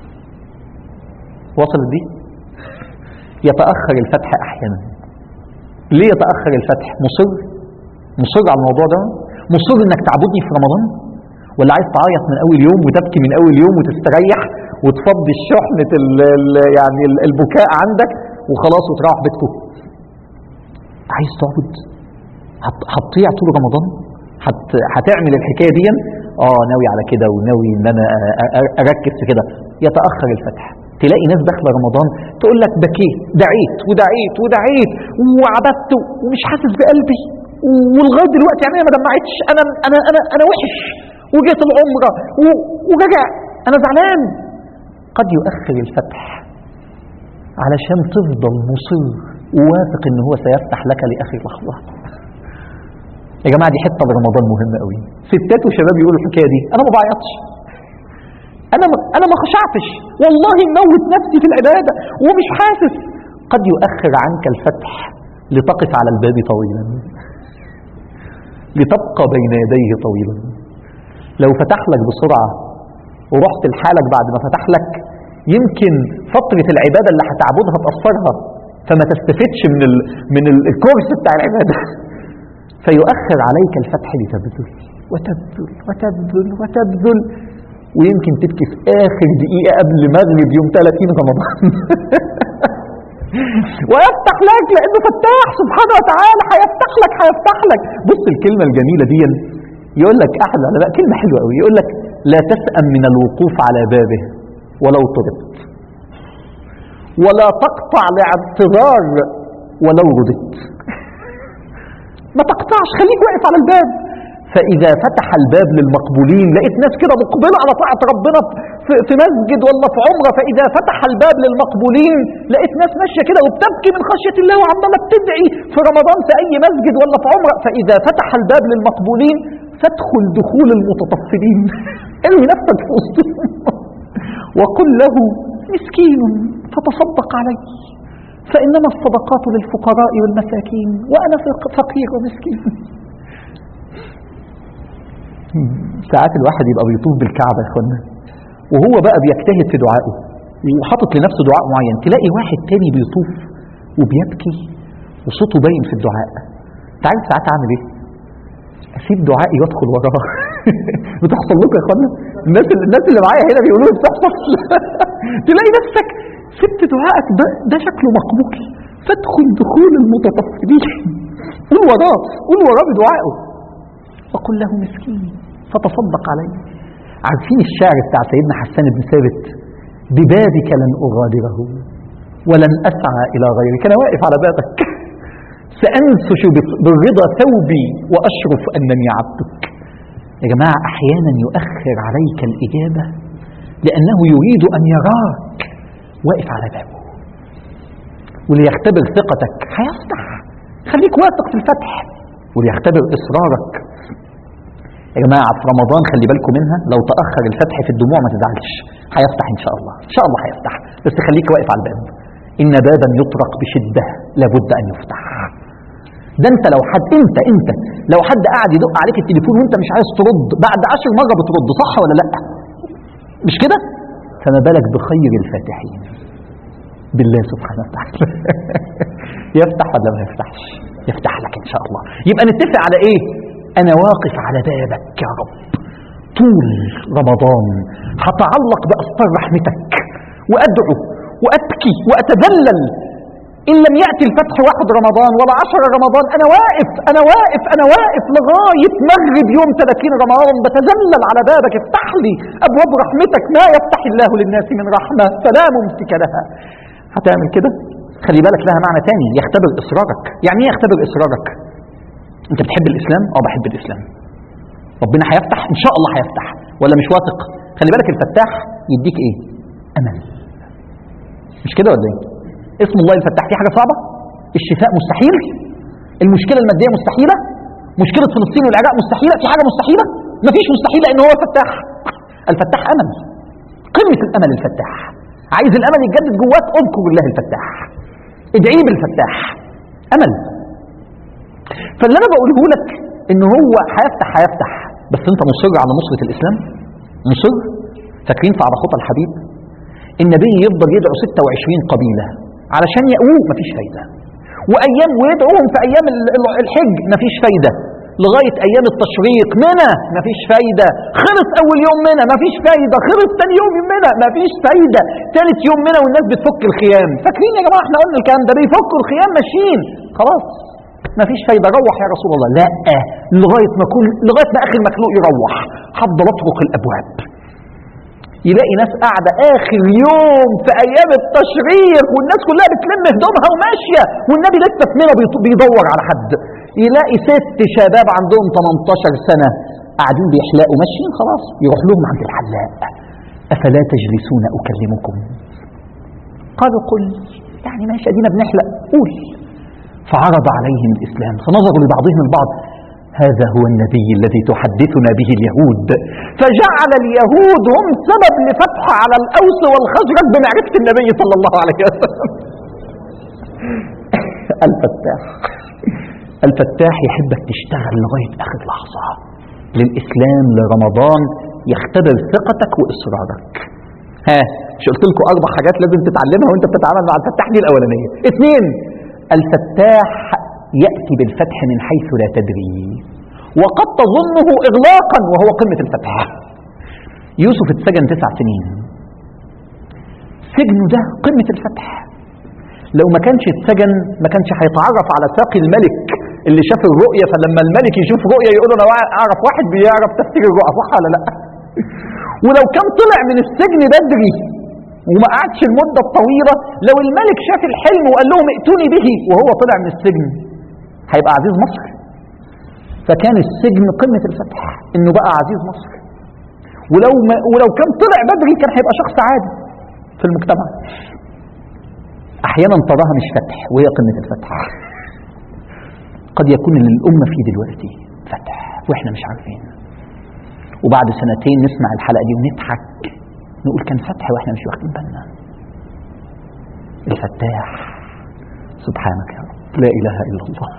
وصلت دي يتأخر الفتح أحيانا ليه يتأخر الفتح مصر مصر على الموضوع ده مصر انك تعبدني في رمضان ولا عايز تعيط من اول يوم وتبكي من اول يوم وتستريح وتفضي الشحنة ال ال يعني ال- البكاء عندك وخلاص وتروح بيتكم عايز تعبد هت- هتطيع طول رمضان هت... هتعمل الحكايه دي اه ناوي على كده وناوي ان انا أ- أ- اركز في كده يتاخر الفتح تلاقي ناس داخله رمضان تقول لك بكيت دعيت ودعيت ودعيت وعبدت ومش حاسس بقلبي ولغايه دلوقتي عينيا ما دمعتش انا انا انا انا وحش وجيت العمره و- ورجع انا زعلان قد يؤخر الفتح علشان تفضل مصر وواثق ان هو سيفتح لك لاخر لحظه يا جماعه دي حته برمضان مهمه قوي ستات وشباب يقولوا الحكايه دي انا ما بعيطش انا ما انا ما خشعتش والله موت نفسي في العباده ومش حاسس قد يؤخر عنك الفتح لتقف على الباب طويلا لتبقى بين يديه طويلا لو فتح لك بسرعه ورحت لحالك بعد ما فتح لك يمكن فتره العباده اللي هتعبدها تاثرها فما تستفدش من ال... من ال- الكورس بتاع العباده فيؤخر عليك الفتح لتبذل وتبذل وتبذل وتبذل ويمكن تبكي في آخر دقيقة قبل مغرب يوم 30 رمضان ويفتح لك لأنه فتاح سبحانه وتعالى هيفتح لك هيفتح لك بص الكلمة الجميلة دي يقول لك أحد العلماء كلمة حلوة قوي يقول لك لا تسأم من الوقوف على بابه ولو طردت ولا تقطع لاعتذار ولو ردت ما تقطعش خليك واقف على الباب فإذا فتح الباب للمقبولين لقيت ناس كده مقبلة على طاعة ربنا في, في مسجد ولا في عمرة فإذا فتح الباب للمقبولين لقيت ناس ماشية كده وبتبكي من خشية الله وعمالة بتدعي في رمضان في أي مسجد ولا في عمرة فإذا فتح الباب للمقبولين فادخل دخول المتطفلين ارمي نفسك في وسطهم وقل له مسكين فتصدق عليه فإنما الصدقات للفقراء والمساكين وأنا فقير ومسكين ساعات الواحد يبقى بيطوف بالكعبة يا اخوانا وهو بقى بيجتهد في دعائه وحاطط لنفسه دعاء معين تلاقي واحد تاني بيطوف وبيبكي وصوته باين في الدعاء تعرف ساعات اعمل ايه؟ اسيب دعائي وادخل وراه بتحصل لكم يا اخوانا الناس اللي الناس اللي معايا هنا بيقولوا لي بتحصل تلاقي نفسك سبت دعائك ده ده شكله مقبول فادخل دخول المتطفلين قول وراه قول وراه بدعائه فقل له مسكين فتصدق عليه عارفين الشعر بتاع سيدنا حسان بن ثابت ببابك لن أغادره ولن أسعى إلى غيرك أنا واقف على بابك سأنفش بالرضا ثوبي وأشرف أنني عبدك يا جماعة أحيانا يؤخر عليك الإجابة لأنه يريد أن يراك واقف على بابه وليختبر ثقتك هيفتح خليك واثق في الفتح وليختبر إصرارك يا جماعة في رمضان خلي بالكم منها لو تأخر الفتح في الدموع ما تزعلش هيفتح إن شاء الله إن شاء الله هيفتح بس خليك واقف على الباب إن بابا يطرق بشدة لابد أن يفتح ده انت لو حد انت انت لو حد قاعد يدق عليك التليفون وانت مش عايز ترد بعد عشر مرة بترد صح ولا لا مش كده فما بالك بخير الفاتحين بالله سبحانه وتعالى يفتح ولا ما يفتحش يفتح لك ان شاء الله يبقى نتفق على ايه انا واقف على بابك يا رب طول رمضان هتعلق باستار رحمتك وادعو وابكي واتذلل إن لم يأتي الفتح واحد رمضان ولا عشر رمضان أنا واقف أنا واقف أنا واقف لغاية مغرب يوم 30 رمضان بتذلل على بابك افتح لي أبواب رحمتك ما يفتح الله للناس من رحمة فلا ممسك لها هتعمل كده خلي بالك لها معنى تاني يختبر إصرارك يعني إيه يختبر إصرارك أنت بتحب الإسلام؟ أه بحب الإسلام ربنا هيفتح إن شاء الله هيفتح ولا مش واثق خلي بالك الفتاح يديك إيه؟ أمل مش كده ولا إيه؟ اسم الله الفتاح في حاجة صعبة الشفاء مستحيل المشكلة المادية مستحيلة مشكلة فلسطين والعراق مستحيلة في حاجة مستحيلة مفيش مستحيل لأن هو الفتاح الفتاح أمل قمة الأمل الفتاح عايز الأمل يتجدد جواك اذكر الله الفتاح ادعي بالفتاح أمل فاللي أنا بقوله لك إن هو هيفتح هيفتح بس أنت مصر على نصرة الإسلام مصر فاكرين في على خطى الحبيب النبي يفضل يدعو 26 قبيلة علشان يقووا مفيش فايدة وأيام ويدعوهم في أيام الحج مفيش فايدة لغاية أيام التشريق منى مفيش فايدة خلص أول يوم منى مفيش فايدة خلص تاني يوم منى مفيش فايدة ثالث يوم منى والناس بتفك الخيام فاكرين يا جماعة احنا قلنا الكلام ده بيفكوا الخيام ماشيين خلاص مفيش فايدة روح يا رسول الله لا لغاية ما كل لغاية ما آخر مخلوق يروح هفضل أطرق الأبواب يلاقي ناس قاعدة آخر يوم في أيام التشريق والناس كلها بتلم هدومها وماشية والنبي لسه في منى بيدور على حد يلاقي ست شباب عندهم 18 سنة قاعدين بيحلقوا ماشيين خلاص يروح لهم عند الحلاق أفلا تجلسون أكلمكم قالوا قل يعني ماشي أدينا بنحلق قول فعرض عليهم الإسلام فنظروا لبعضهم البعض هذا هو النبي الذي تحدثنا به اليهود فجعل اليهود هم سبب لفتح على الأوس والخزرج بمعرفة النبي صلى الله عليه وسلم الفتاح الفتاح يحبك تشتغل لغاية آخر لحظة للإسلام لرمضان يختبر ثقتك وإصرارك ها مش قلت لكم أربع حاجات لازم تتعلمها وأنت بتتعامل مع الفتاح دي الأولانية اثنين الفتاح يأتي بالفتح من حيث لا تدري وقد تظنه إغلاقا وهو قمة الفتح يوسف اتسجن تسع سنين سجنه ده قمة الفتح لو ما كانش اتسجن ما كانش هيتعرف على ساقي الملك اللي شاف الرؤية فلما الملك يشوف رؤية يقول له انا اعرف واحد بيعرف تفسير الرؤى صح ولا لا ولو كان طلع من السجن بدري وما قعدش المدة الطويلة لو الملك شاف الحلم وقال لهم ائتوني به وهو طلع من السجن هيبقى عزيز مصر فكان السجن قمة الفتح انه بقى عزيز مصر ولو ما ولو كان طلع بدري كان هيبقى شخص عادي في المجتمع احيانا تراها مش فتح وهي قمة الفتح قد يكون اللي الامة فيه دلوقتي فتح واحنا مش عارفين وبعد سنتين نسمع الحلقة دي ونضحك نقول كان فتح واحنا مش واخدين بالنا الفتاح سبحانك يا رب لا اله الا الله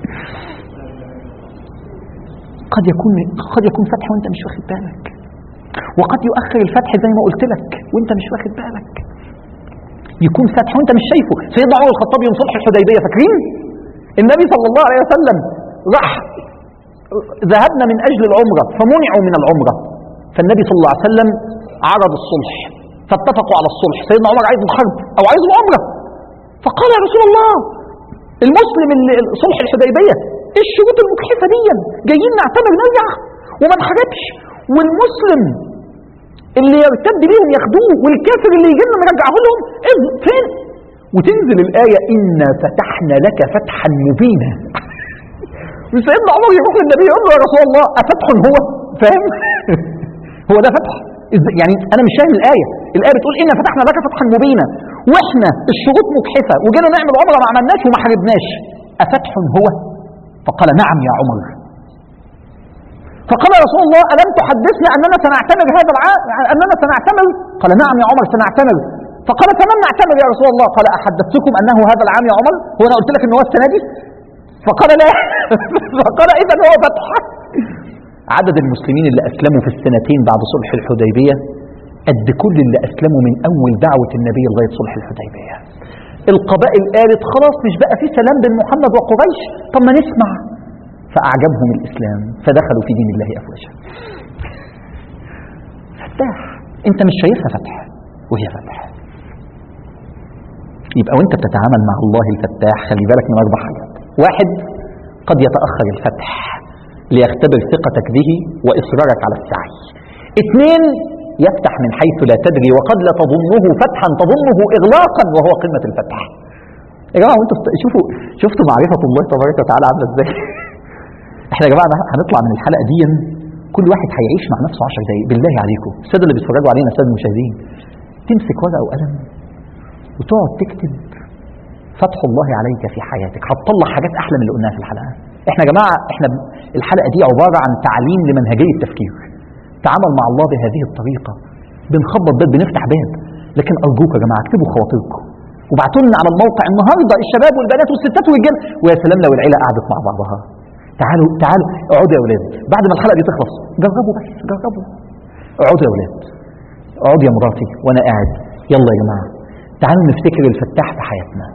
قد يكون قد يكون فتح وانت مش واخد بالك وقد يؤخر الفتح زي ما قلت لك وانت مش واخد بالك يكون فتح وانت مش شايفه سيدنا عمر الخطاب يوم صلح الحديبيه فاكرين النبي صلى الله عليه وسلم راح ذهبنا من اجل العمره فمنعوا من العمره فالنبي صلى الله عليه وسلم عرض الصلح فاتفقوا على الصلح سيدنا عمر عايز الحرب او عايز العمره فقال يا رسول الله المسلم اللي صلح الحديبيه ايه الشروط المجحفه دي جايين نعتمر نرجع وما نحاربش والمسلم اللي يرتد بيهم ياخدوه والكافر اللي يجي لنا نرجعه لهم إيه فين وتنزل الآية إنا فتحنا لك فتحا مبينا وسيدنا عمر يروح للنبي يقول له يا رسول الله أفتح هو فاهم هو ده فتح إز- يعني أنا مش فاهم الآية الآية بتقول إنا فتحنا لك فتحا مبينا وإحنا الشروط مجحفة وجينا نعمل عمرة ما عملناش وما حاربناش أفتح هو فقال نعم يا عمر فقال يا رسول الله ألم تحدثنا أننا سنعتمر هذا العام أننا سنعتمر قال نعم يا عمر سنعتمر فقال فمن نعتمر يا رسول الله قال أحدثتكم أنه هذا العام يا عمر هو أنا قلت لك أنه هو السنة دي فقال لا فقال إذا هو فتح عدد المسلمين اللي أسلموا في السنتين بعد صلح الحديبية قد كل اللي أسلموا من أول دعوة النبي لغاية صلح الحديبية القبائل قالت خلاص مش بقى في سلام بين محمد وقريش طب ما نسمع فأعجبهم الإسلام فدخلوا في دين الله أفواجا فتاح أنت مش شايفها فتح وهي فتح يبقى وانت بتتعامل مع الله الفتاح خلي بالك من أربع حاجات واحد قد يتأخر الفتح ليختبر ثقتك به وإصرارك على السعي اثنين يفتح من حيث لا تدري وقد لا تظنه فتحا تظنه إغلاقا وهو قمة الفتح يا جماعة وانتوا بت- شوفوا شفتوا معرفة الله تبارك وتعالى عاملة ازاي احنا يا جماعة هنطلع من الحلقة دي كل واحد هيعيش مع نفسه 10 دقايق بالله عليكم السادة اللي بيتفرجوا علينا السادة المشاهدين تمسك ورقة وقلم وتقعد تكتب فتح الله عليك في حياتك هتطلع حاجات احلى من اللي قلناها في الحلقه احنا يا جماعه احنا ب- الحلقه دي عباره عن تعليم لمنهجيه التفكير تعامل مع الله بهذه الطريقه بنخبط باب بنفتح باب لكن ارجوك يا جماعه اكتبوا خواطركم وابعتوا لنا على الموقع النهارده الشباب والبنات والستات والرجال ويا سلام لو العيله قعدت مع بعضها تعالوا تعالوا اقعدوا يا اولاد بعد ما الحلقه دي تخلص جربوا بس جربوا اقعدوا يا اولاد اقعد يا مراتي وانا قاعد يلا يا جماعه تعالوا نفتكر الفتاح في حياتنا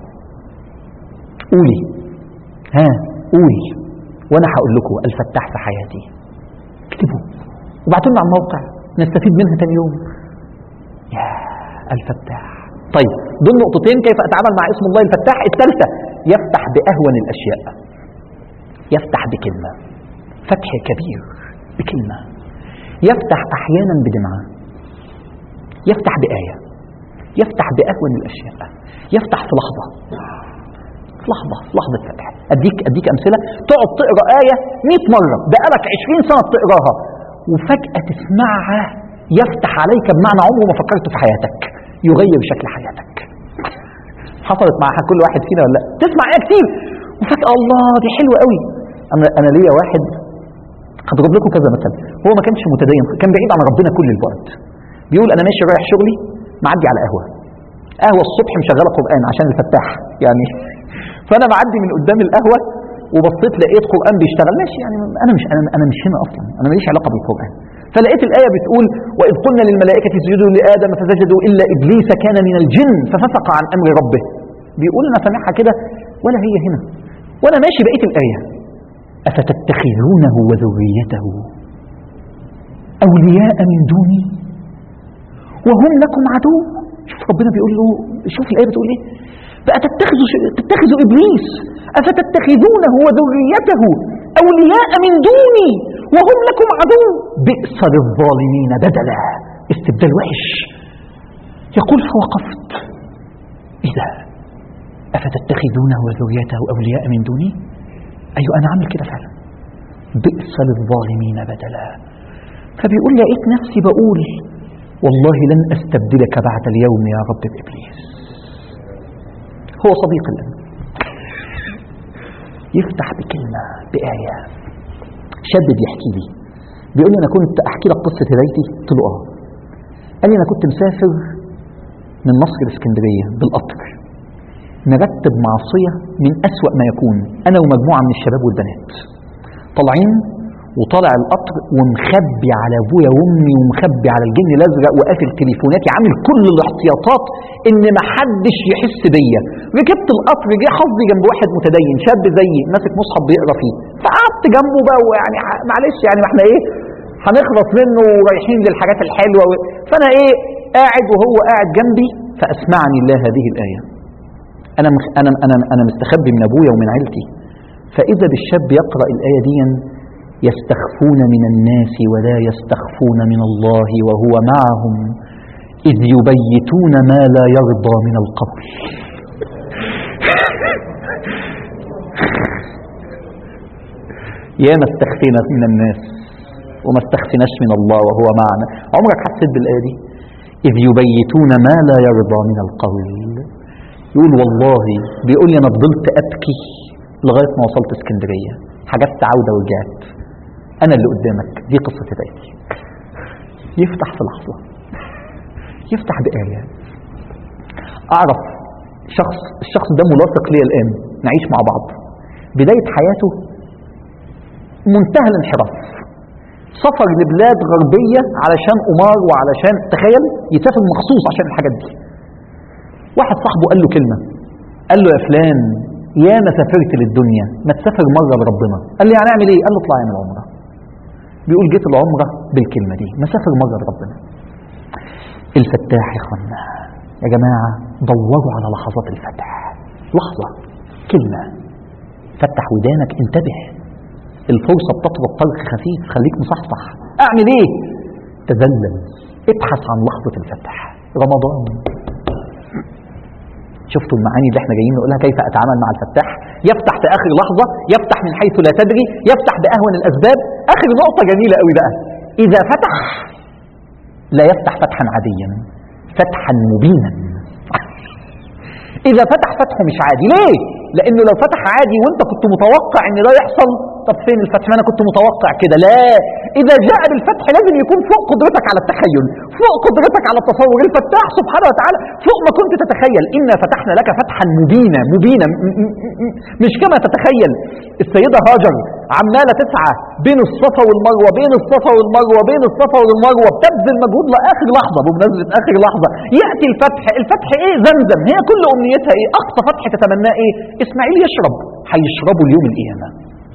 قولي ها قولي وانا هقول لكم الفتاح في حياتي اكتبوا وابعتوا لنا على الموقع نستفيد منها تاني يوم يا الفتاح طيب دول نقطتين كيف اتعامل مع اسم الله الفتاح الثالثه يفتح باهون الاشياء يفتح بكلمه فتح كبير بكلمه يفتح احيانا بدمعه يفتح بايه يفتح باهون الاشياء يفتح في لحظه في لحظة في لحظة فتح أديك أديك أمثلة تقعد تقرأ آية 100 مرة بقالك 20 سنة بتقراها وفجأة تسمعها يفتح عليك بمعنى عمره ما فكرته في حياتك يغير شكل حياتك حصلت مع كل واحد فينا ولا لا تسمع آية كتير وفجأة الله دي حلوة قوي أنا أنا ليا واحد هضرب لكم كذا مثل هو ما كانش متدين كان بعيد عن ربنا كل الوقت بيقول أنا ماشي رايح شغلي معدي على قهوة قهوة الصبح مشغلة قرآن عشان الفتاح يعني فانا معدي من قدام القهوه وبصيت لقيت قران بيشتغل ماشي يعني انا مش انا انا مش هنا اصلا انا ماليش علاقه بالقران فلقيت الايه بتقول واذ قلنا للملائكه اسجدوا لادم فسجدوا الا ابليس كان من الجن ففسق عن امر ربه بيقول انا سامعها كده ولا هي هنا وانا ماشي بقيت الايه افتتخذونه وذريته اولياء من دوني وهم لكم عدو شوف ربنا بيقول له شوف الايه بتقول ايه بقى تتخذوا تتخذوا ابليس افتتخذونه وذريته اولياء من دوني وهم لكم عدو بئس للظالمين بدلا استبدال وحش يقول فوقفت اذا افتتخذونه وذريته اولياء من دوني ايوه انا عامل كده فعلا بئس للظالمين بدلا فبيقول لقيت نفسي بقول والله لن استبدلك بعد اليوم يا رب بابليس هو صديق الأمن يفتح بكلمة بآية شاب بيحكي لي بيقول لي أنا كنت أحكي لك قصة هدايتي قلت له آه قال لي أنا كنت مسافر من مصر لاسكندرية بالقطر نرتب معصية من أسوأ ما يكون أنا ومجموعة من الشباب والبنات طالعين وطالع القطر ومخبي على ابويا وامي ومخبي على الجن الازرق وقافل تليفوناتي عامل كل الاحتياطات ان ما حدش يحس بيا ركبت القطر جه حظي جنب واحد متدين شاب زيي ماسك مصحف بيقرا فيه فقعدت جنبه بقى ويعني معلش يعني ما احنا ايه هنخلص منه ورايحين للحاجات الحلوه و... فانا ايه قاعد وهو قاعد جنبي فاسمعني الله هذه الايه انا مخ... انا انا انا مستخبي من ابويا ومن عيلتي فاذا بالشاب يقرا الايه دي يستخفون من الناس ولا يستخفون من الله وهو معهم إذ يبيتون ما لا يرضى من القول يا ما استخفينا من الناس وما استخفناش من الله وهو معنا عمرك حسيت بالآية دي إذ يبيتون ما لا يرضى من القول يقول والله بيقول لي أنا فضلت أبكي لغاية ما وصلت اسكندرية حجزت عودة ورجعت أنا اللي قدامك دي قصة هدايتي يفتح في لحظة يفتح بآية أعرف شخص الشخص ده ملاصق لي الآن نعيش مع بعض بداية حياته منتهى الانحراف سفر لبلاد غربية علشان قمار وعلشان تخيل يسافر مخصوص عشان الحاجات دي واحد صاحبه قال له كلمة قال له يا فلان يا ما سافرت للدنيا ما تسافر مرة لربنا قال لي يعني اعمل ايه قال له اطلع اعمل عمره بيقول جيت العمرة بالكلمة دي مسافر مرة لربنا الفتاح يا اخوانا يا جماعة دوروا على لحظات الفتح لحظة كلمة فتح ودانك انتبه الفرصة بتطرق طرق خفيف خليك مصحصح اعمل ايه تذلل ابحث عن لحظة الفتح رمضان شفتوا المعاني اللي احنا جايين نقولها كيف اتعامل مع الفتاح يفتح في اخر لحظه يفتح من حيث لا تدري يفتح باهون الاسباب اخر نقطه جميله قوي بقى اذا فتح لا يفتح فتحا عاديا فتحا مبينا اذا فتح فتح مش عادي ليه لانه لو فتح عادي وانت كنت متوقع ان ده يحصل طب فين الفتح ما انا كنت متوقع كده لا اذا جاء بالفتح لازم يكون فوق قدرتك على التخيل فوق قدرتك على التصور الفتاح سبحانه وتعالى فوق ما كنت تتخيل انا فتحنا لك فتحا مبينا مبينا م- م- م- مش كما تتخيل السيده هاجر عماله تسعى بين الصفا والمروه بين الصفا والمروه بين الصفا والمروه بتبذل مجهود لاخر لحظه بمناسبه اخر لحظه ياتي الفتح الفتح ايه زمزم هي كل امنيتها ايه اقصى فتح تتمناه ايه اسماعيل يشرب هيشربوا اليوم القيامه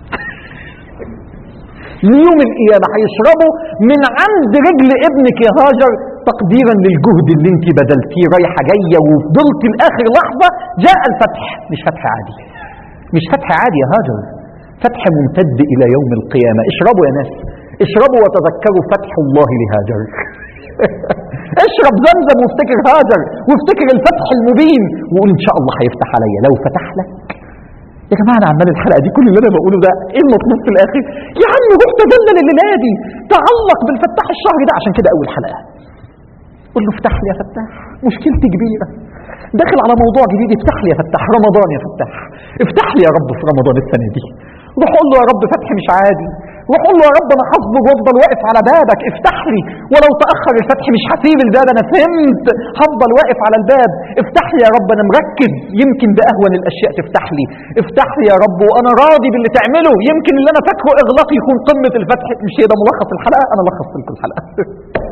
ليوم القيامة هيشربوا من عند رجل ابنك يا هاجر تقديرا للجهد اللي انت بذلتيه رايحة جاية وفضلت لآخر لحظة جاء الفتح مش فتح عادي مش فتح عادي يا هاجر فتح ممتد إلى يوم القيامة اشربوا يا ناس اشربوا وتذكروا فتح الله لهاجر اشرب زمزم وافتكر هاجر وافتكر الفتح المبين وقول ان شاء الله هيفتح عليا لو فتح لك يا جماعه انا عمال الحلقه دي كل اللي انا بقوله ده ايه المطلوب في الاخر يا عم روح تدلل الليله دي تعلق بالفتاح الشهر ده عشان كده اول حلقه قول له افتح لي يا فتاح مشكلتي كبيره داخل على موضوع جديد افتح لي يا فتاح رمضان يا فتاح افتح لي يا رب في رمضان السنه دي روح قول له يا رب فتح مش عادي روح قول له يا رب انا هصبر وافضل واقف على بابك افتح لي ولو تاخر الفتح مش هسيب الباب انا فهمت هفضل واقف على الباب افتح لي يا رب انا مركز يمكن باهون الاشياء تفتح لي افتح لي يا رب وانا راضي باللي تعمله يمكن اللي انا فاكره اغلاق يكون قمه الفتح مش هي ده ملخص الحلقه انا لخصت لكم الحلقه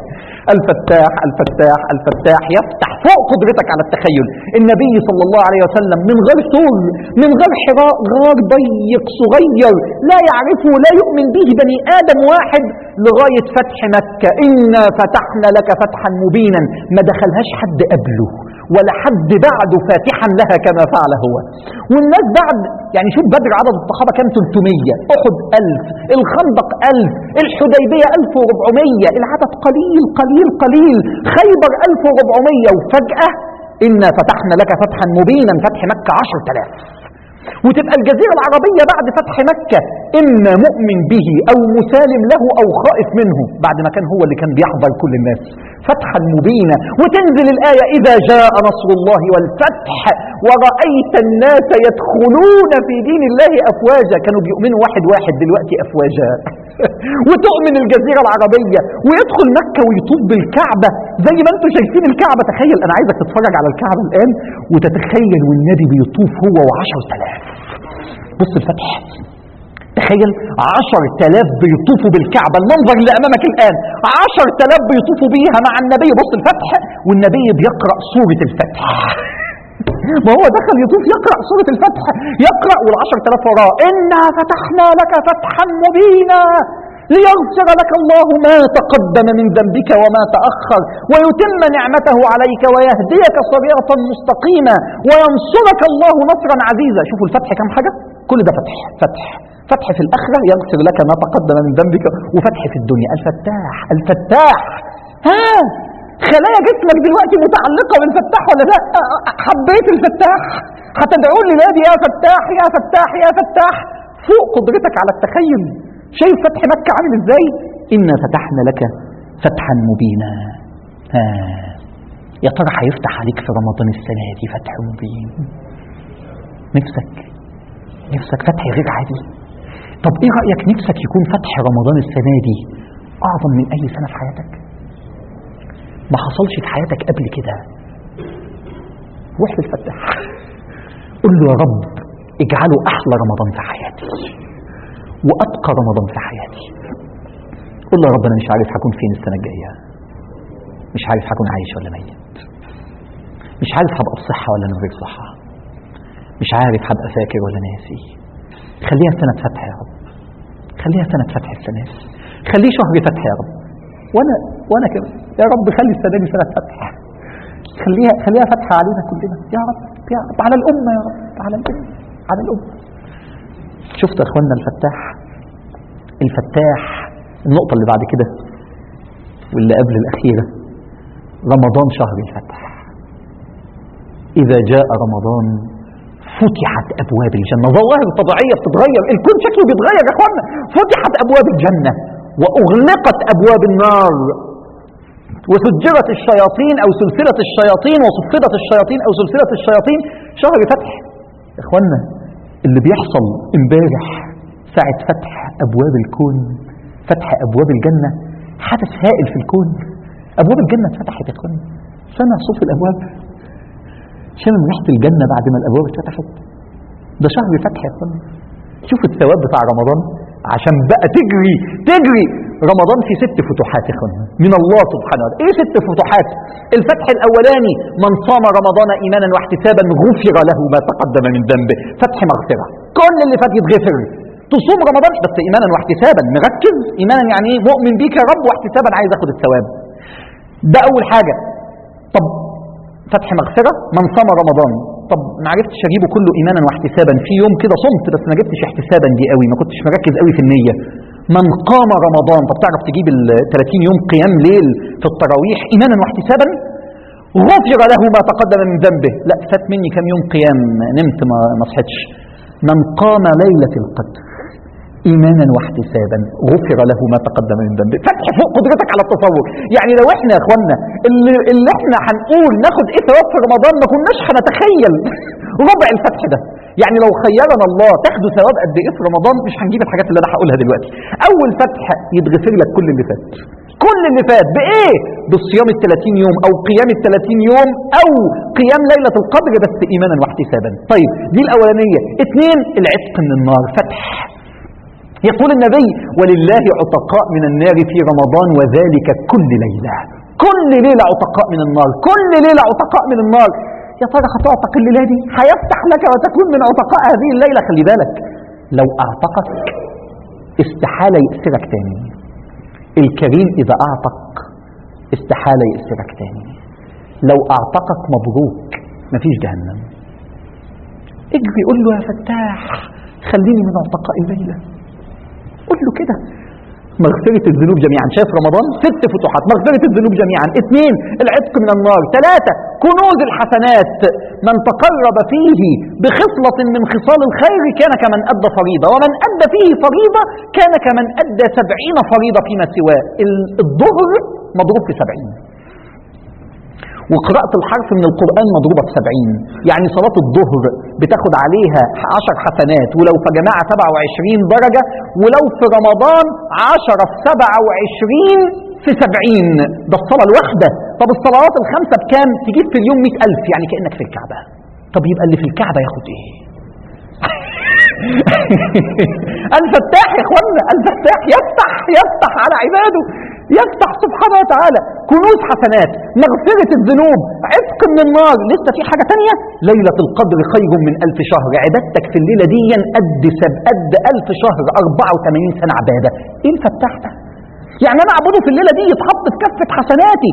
الفتاح الفتاح الفتاح يفتح فوق قدرتك على التخيل النبي صلى الله عليه وسلم من غير سور من غير حراء غار ضيق صغير لا يعرفه لا يؤمن به بني آدم واحد لغاية فتح مكة إنا فتحنا لك فتحا مبينا ما دخلهاش حد قبله ولا حد بعده فاتحا لها كما فعل هو والناس بعد يعني شوف بدر عدد الصحابة كام 300 أحد 1000 الخندق 1000 الحديبية 1400 العدد قليل قليل قليل خيبر 1400 وفجأة إنا فتحنا لك فتحا مبينا فتح مكة 10000 وتبقى الجزيرة العربية بعد فتح مكة إما مؤمن به أو مسالم له أو خائف منه بعد ما كان هو اللي كان بيحضر كل الناس فتحا مبينا وتنزل الآية إذا جاء نصر الله والفتح ورأيت الناس يدخلون في دين الله أفواجا كانوا بيؤمنوا واحد واحد دلوقتي أفواجا وتؤمن الجزيرة العربية ويدخل مكة ويطوف بالكعبة زي ما انتم شايفين الكعبة تخيل أنا عايزك تتفرج على الكعبة الآن وتتخيل والنبي بيطوف هو وعشر تلاف بص الفتح تخيل عشر تلاف بيطوفوا بالكعبة المنظر اللي أمامك الآن عشر تلاف بيطوفوا بيها مع النبي بص الفتح والنبي بيقرأ سورة الفتح ما هو دخل يطوف يقرأ سورة الفتح يقرأ والعشر تلاف وراه إنا فتحنا لك فتحا مبينا ليغفر لك الله ما تقدم من ذنبك وما تأخر ويتم نعمته عليك ويهديك صراطا مستقيما وينصرك الله نصرا عزيزا شوفوا الفتح كم حاجة كل ده فتح فتح فتح في الآخرة يغفر لك ما تقدم من ذنبك وفتح في الدنيا الفتاح الفتاح ها خلايا جسمك دلوقتي متعلقة بالفتاح ولا لا حبيت الفتاح هتدعون لنادي يا فتاح يا فتاح يا فتاح فوق قدرتك على التخيل شايف فتح مكة عامل ازاي إنا فتحنا لك فتحا مبينا ها يا ترى هيفتح عليك في رمضان السنة دي فتح مبين نفسك نفسك فتح غير عادي طب ايه رأيك نفسك يكون فتح رمضان السنة دي أعظم من أي سنة في حياتك ما حصلش في حياتك قبل كده روح للفتاح قل له يا رب اجعله أحلى رمضان في حياتي وأبقى رمضان في حياتي قل له يا رب أنا مش عارف هكون فين السنة الجاية مش عارف هكون عايش ولا ميت مش عارف هبقى بصحة ولا من غير صحة مش عارف هبقى فاكر ولا ناسي خليها سنة فتح يا رب خليها سنة فتح السنة دي خليه شهر فتح يا رب وانا وانا كمان يا رب خلي السنة دي سنة فتح خليها خليها فتح علينا كلنا يا رب يا رب على الأمة يا رب على الأمة على الأمة شفت يا اخوانا الفتاح الفتاح النقطة اللي بعد كده واللي قبل الأخيرة رمضان شهر الفتح إذا جاء رمضان فتحت أبواب الجنة ظواهر طبيعية بتتغير الكون شكله بيتغير يا اخوانا فتحت أبواب الجنة وأغلقت أبواب النار وسجرت الشياطين أو سلسلة الشياطين وصفدت الشياطين أو سلسلة الشياطين شهر فتح يا اخوانا اللي بيحصل امبارح ساعة فتح أبواب الكون فتح أبواب الجنة حدث هائل في الكون أبواب الجنة اتفتحت يا اخوانا سمع صوت الأبواب شمم ريحة الجنة بعد ما الأبواب اتفتحت ده شهر فتح يا اخوانا شوف الثواب بتاع رمضان عشان بقى تجري تجري رمضان في ست فتوحات يا اخوانا من الله سبحانه وتعالى ايه ست فتوحات الفتح الاولاني من صام رمضان ايمانا واحتسابا غفر له ما تقدم من ذنبه فتح مغفره كل اللي فات يتغفر تصوم رمضان بس ايمانا واحتسابا مركز ايمانا يعني ايه مؤمن بيك يا رب واحتسابا عايز اخد الثواب ده اول حاجه طب فتح مغفرة من صام رمضان طب ما عرفتش اجيبه كله ايمانا واحتسابا في يوم كده صمت بس ما جبتش احتسابا دي قوي ما كنتش مركز قوي في النية من قام رمضان طب تعرف تجيب ال 30 يوم قيام ليل في التراويح ايمانا واحتسابا غفر له ما تقدم من ذنبه لا فات مني كام يوم قيام نمت ما ما صحتش من قام ليلة القدر ايمانا واحتسابا غفر له ما تقدم من ذنبه فتح فوق قدرتك على التصور يعني لو احنا يا اخوانا اللي, اللي احنا هنقول ناخد ايه ثواب في رمضان ما كناش هنتخيل ربع الفتح ده يعني لو خيرنا الله تاخدوا ثواب قد ايه في رمضان مش هنجيب الحاجات اللي انا هقولها دلوقتي اول فتح يتغفر لك كل اللي فات كل اللي فات بايه بالصيام ال 30 يوم او قيام ال 30 يوم او قيام ليله القدر بس ايمانا واحتسابا طيب دي الاولانيه اثنين العتق من النار فتح يقول النبي ولله عتقاء من النار في رمضان وذلك كل ليلة كل ليلة عتقاء من النار كل ليلة عتقاء من النار يا ترى هتعتق الليلة دي هيفتح لك وتكون من عتقاء هذه الليلة خلي بالك لو أعتقك استحالة يأسرك تاني الكريم إذا أعتق استحالة يأسرك تاني لو أعتقك مبروك مفيش جهنم اجري قول له يا فتاح خليني من عتقاء الليلة قول له كده مغفرة الذنوب جميعا شايف رمضان ست فتوحات مغفرة الذنوب جميعا اثنين العتق من النار ثلاثة كنوز الحسنات من تقرب فيه بخصلة من خصال الخير كان كمن أدى فريضة ومن أدى فيه فريضة كان كمن أدى سبعين فريضة فيما سواه ال- الظهر مضروب في سبعين وقراءة الحرف من القرآن مضروبة في سبعين يعني صلاة الظهر بتاخد عليها عشر حسنات ولو في جماعة سبعة وعشرين درجة ولو في رمضان عشرة في سبعة وعشرين في سبعين ده الصلاة الواحدة طب الصلوات الخمسة بكام تجيب في اليوم مئة ألف يعني كأنك في الكعبة طب يبقى اللي في الكعبة ياخد ايه الفتاح يا اخوانا الفتاح يفتح يفتح على عباده يفتح سبحانه وتعالى كنوز حسنات مغفرة الذنوب عتق من النار لسه في حاجة تانية ليلة القدر خير من ألف شهر عبادتك في الليلة دي قد سب قد ألف شهر 84 سنة عبادة ايه الفتاح ده يعني انا اعبده في الليله دي يتحط في كفه حسناتي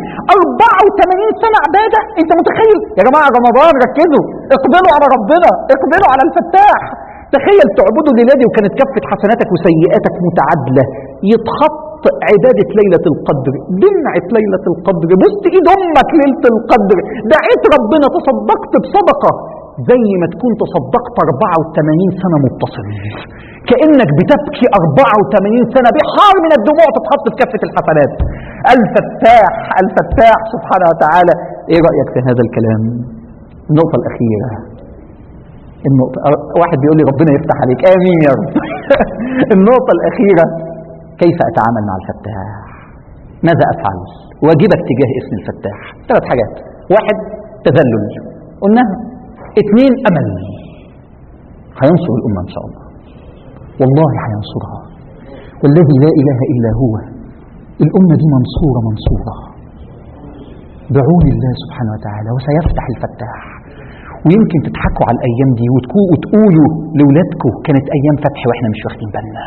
84 سنه عباده انت متخيل يا جماعه رمضان ركزوا اقبلوا على ربنا اقبلوا على الفتاح تخيل تعبده الليله دي وكانت كفه حسناتك وسيئاتك متعادله يتحط عبادة ليلة القدر دمعة ليلة القدر بص ايد امك ليلة القدر دعيت ربنا تصدقت بصدقة زي ما تكون تصدقت 84 سنة متصل كأنك بتبكي 84 سنة بحار من الدموع تتحط في كفة الحسنات الفتاح الفتاح سبحانه وتعالى ايه رأيك في هذا الكلام النقطة الأخيرة النقطة واحد بيقول لي ربنا يفتح عليك آمين يا رب النقطة الأخيرة كيف أتعامل مع الفتاح ماذا أفعل واجبك تجاه اسم الفتاح ثلاث حاجات واحد تذلل قلناها اثنين أمل هينصر الأمة إن شاء الله والله هينصرها والذي لا إله إلا هو الأمة دي منصورة منصورة بعون الله سبحانه وتعالى وسيفتح الفتاح ويمكن تضحكوا على الأيام دي وتكو- وتقولوا لولادكم كانت أيام فتح وإحنا مش واخدين بالنا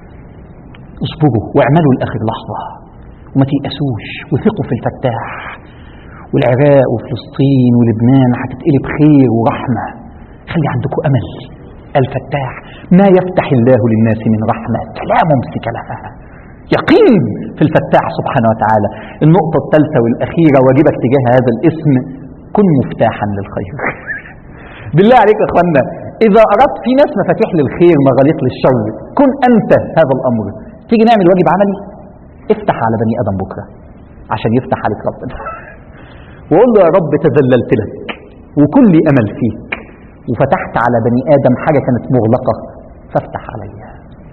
اصبروا واعملوا لآخر لحظة وما تيأسوش وثقوا في الفتاح والعراق وفلسطين ولبنان هتتقلب خير ورحمة خلي عندكم أمل الفتاح ما يفتح الله للناس من رحمة فلا ممسك لها يقين في الفتاح سبحانه وتعالى النقطة الثالثة والأخيرة واجبك تجاه هذا الاسم كن مفتاحا للخير بالله عليك يا اخوانا اذا اردت في ناس مفاتيح للخير مغاليق للشر كن انت هذا الامر تيجي نعمل واجب عملي افتح على بني ادم بكره عشان يفتح عليك ربنا وقول له يا رب تذللت لك وكل امل فيك وفتحت على بني ادم حاجه كانت مغلقه فافتح عليها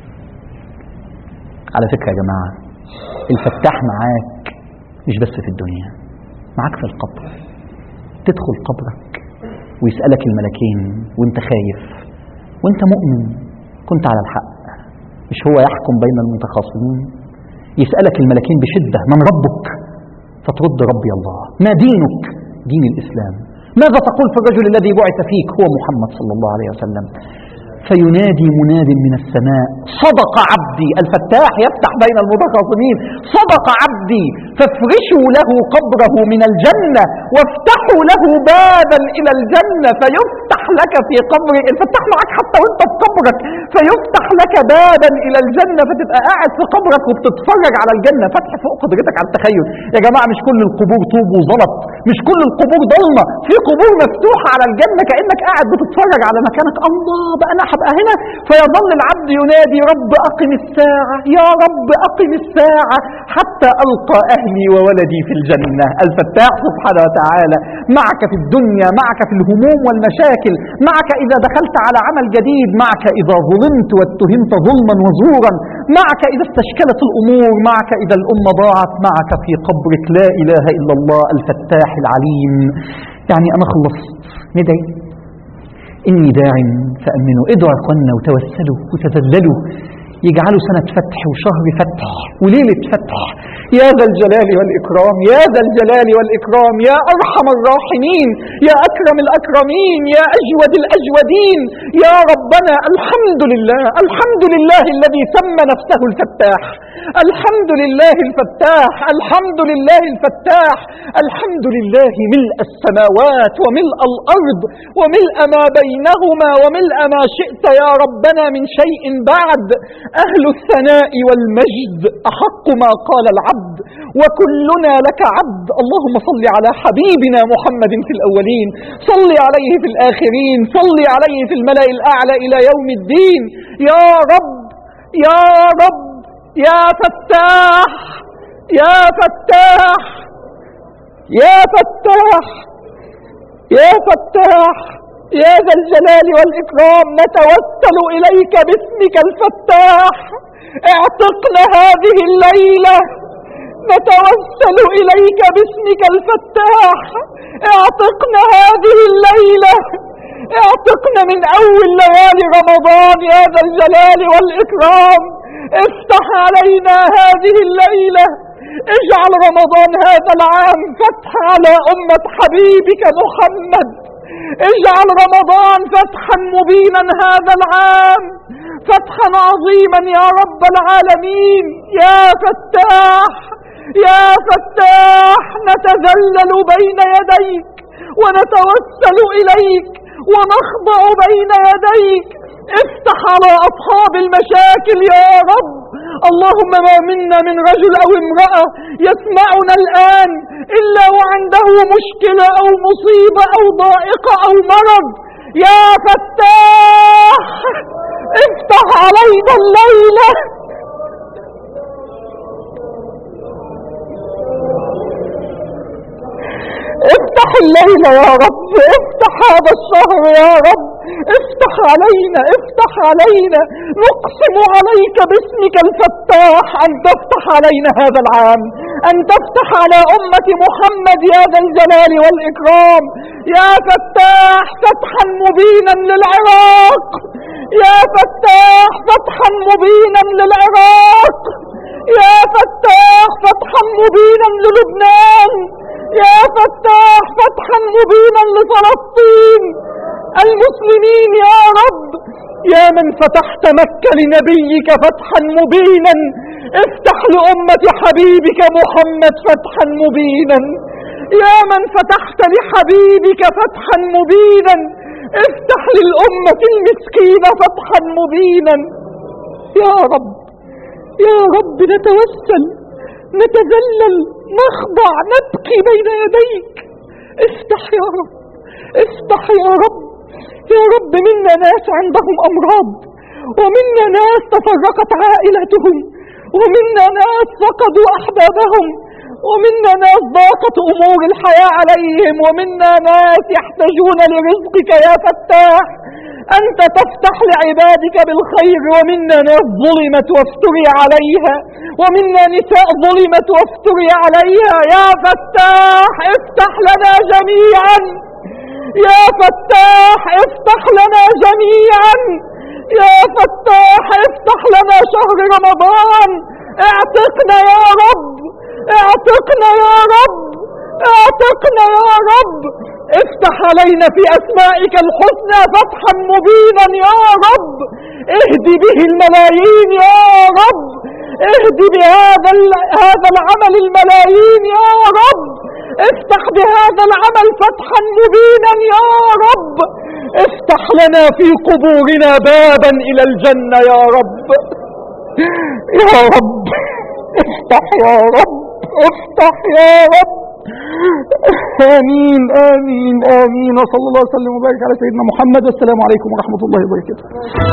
على فكره يا جماعه الفتاح معاك مش بس في الدنيا معاك في القبر تدخل قبرك ويسألك الملكين وانت خايف وانت مؤمن كنت على الحق مش هو يحكم بين المتخاصمين يسألك الملكين بشدة من ربك فترد ربي الله ما دينك دين الإسلام ماذا تقول في الرجل الذي بعث فيك هو محمد صلى الله عليه وسلم فينادي مناد من السماء صدق عبدي الفتاح يفتح بين المتخاصمين صدق عبدي فافرشوا له قبره من الجنة وافتحوا له بابا إلى الجنة فيفتح لك في قبرك الفتاح معك حتى وانت في قبرك فيفتح لك بابا إلى الجنة فتبقى قاعد في قبرك وبتتفرج على الجنة فتح فوق قدرتك على التخيل يا جماعة مش كل القبور طوب وزلط مش كل القبور ضلمة في قبور مفتوحة على الجنة كأنك قاعد بتتفرج على مكانك الله بقى أنا هبقى هنا فيظل العبد ينادي رب أقم الساعة يا رب أقم الساعة حتى ألقى أهلي وولدي في الجنة الفتاح سبحانه وتعالى معك في الدنيا معك في الهموم والمشاكل معك إذا دخلت على عمل جديد معك إذا ظلمت واتهمت ظلما وزورا معك إذا استشكلت الأمور معك إذا الأمة ضاعت معك في قبرك لا إله إلا الله الفتاح العليم يعني أنا خلصت ندعي إني داع فأمنوا ادعوا أخوانا وتوسلوا وتذللوا يجعلوا سنة فتح وشهر فتح وليلة فتح يا ذا الجلال والإكرام يا ذا الجلال والإكرام يا أرحم الراحمين يا أكرم الأكرمين يا أجود الأجودين يا ربنا الحمد لله الحمد لله الذي سمى نفسه الفتاح الحمد لله الفتاح الحمد لله الفتاح الحمد لله ملء السماوات وملء الأرض وملء ما بينهما وملء ما شئت يا ربنا من شيء بعد أهل الثناء والمجد أحق ما قال العبد وكلنا لك عبد اللهم صل على حبيبنا محمد في الأولين صل عليه في الآخرين صل عليه في الملأ الأعلى إلى يوم الدين يا رب يا رب يا فتاح يا فتاح يا فتاح يا فتاح يا ذا الجلال والإكرام نتوسل إليك باسمك الفتاح اعتقنا هذه الليلة نتوسل إليك باسمك الفتاح اعتقنا هذه الليلة اعتقنا من أول ليالي رمضان يا ذا الجلال والإكرام افتح علينا هذه الليلة اجعل رمضان هذا العام فتح على أمة حبيبك محمد اجعل رمضان فتحا مبينا هذا العام فتحا عظيما يا رب العالمين يا فتاح يا فتاح نتذلل بين يديك ونتوسل إليك ونخضع بين يديك افتح على أصحاب المشاكل يا رب اللهم ما منا من رجل أو امرأة يسمعنا الآن إلا وعنده مشكلة أو مصيبة أو ضائقة أو مرض يا فتاح افتح علينا الليلة افتح الليلة يا رب افتح هذا الشهر يا رب افتح علينا افتح علينا نقسم عليك باسمك الفتاح ان تفتح علينا هذا العام ان تفتح على امة محمد يا ذا الجلال والاكرام يا فتاح فتحا مبينا للعراق يا فتاح فتحا مبينا للعراق يا فتاح فتحا مبينا للبنان يا فتاح فتحا مبينا لفلسطين المسلمين يا رب يا من فتحت مكة لنبيك فتحا مبينا افتح لأمة حبيبك محمد فتحا مبينا يا من فتحت لحبيبك فتحا مبينا افتح للأمة المسكينة فتحا مبينا يا رب يا رب نتوسل نتذلل نخضع نبكي بين يديك افتح يا رب افتح يا رب يا رب منا ناس عندهم أمراض ومنا ناس تفرقت عائلتهم ومنا ناس فقدوا أحبابهم ومنا ناس ضاقت أمور الحياة عليهم ومنا ناس يحتاجون لرزقك يا فتاح أنت تفتح لعبادك بالخير ومنا ناس ظلمت وافتري عليها ومنا نساء ظلمت وافتري عليها يا فتاح افتح لنا جميعا يا فتاح افتح لنا جميعا يا فتاح افتح لنا شهر رمضان اعتقنا يا رب اعتقنا يا رب اعتقنا يا رب افتح علينا في اسمائك الحسنى فتحا مبينا يا رب اهدي به الملايين يا رب اهدي بهذا هذا العمل الملايين يا رب افتح بهذا العمل فتحا مبينا يا رب افتح لنا في قبورنا بابا الى الجنة يا رب يا رب افتح يا رب افتح يا رب آمين آمين آمين وصلى الله وسلم وبارك على سيدنا محمد والسلام عليكم ورحمة الله وبركاته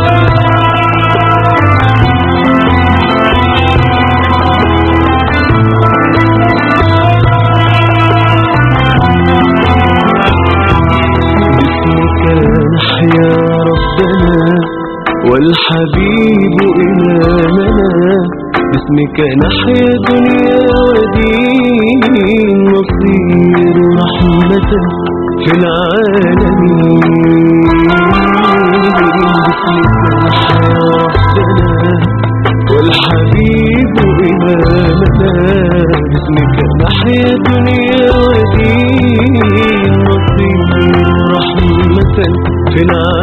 باسمك نحيا ربنا والحبيب إمامنا باسمك نحيا دنيا ودين نصير رحمة في العالمين باسمك نحيا ربنا والحبيب إمامنا باسمك نحيا دنيا ودين نصير رحمة في العالم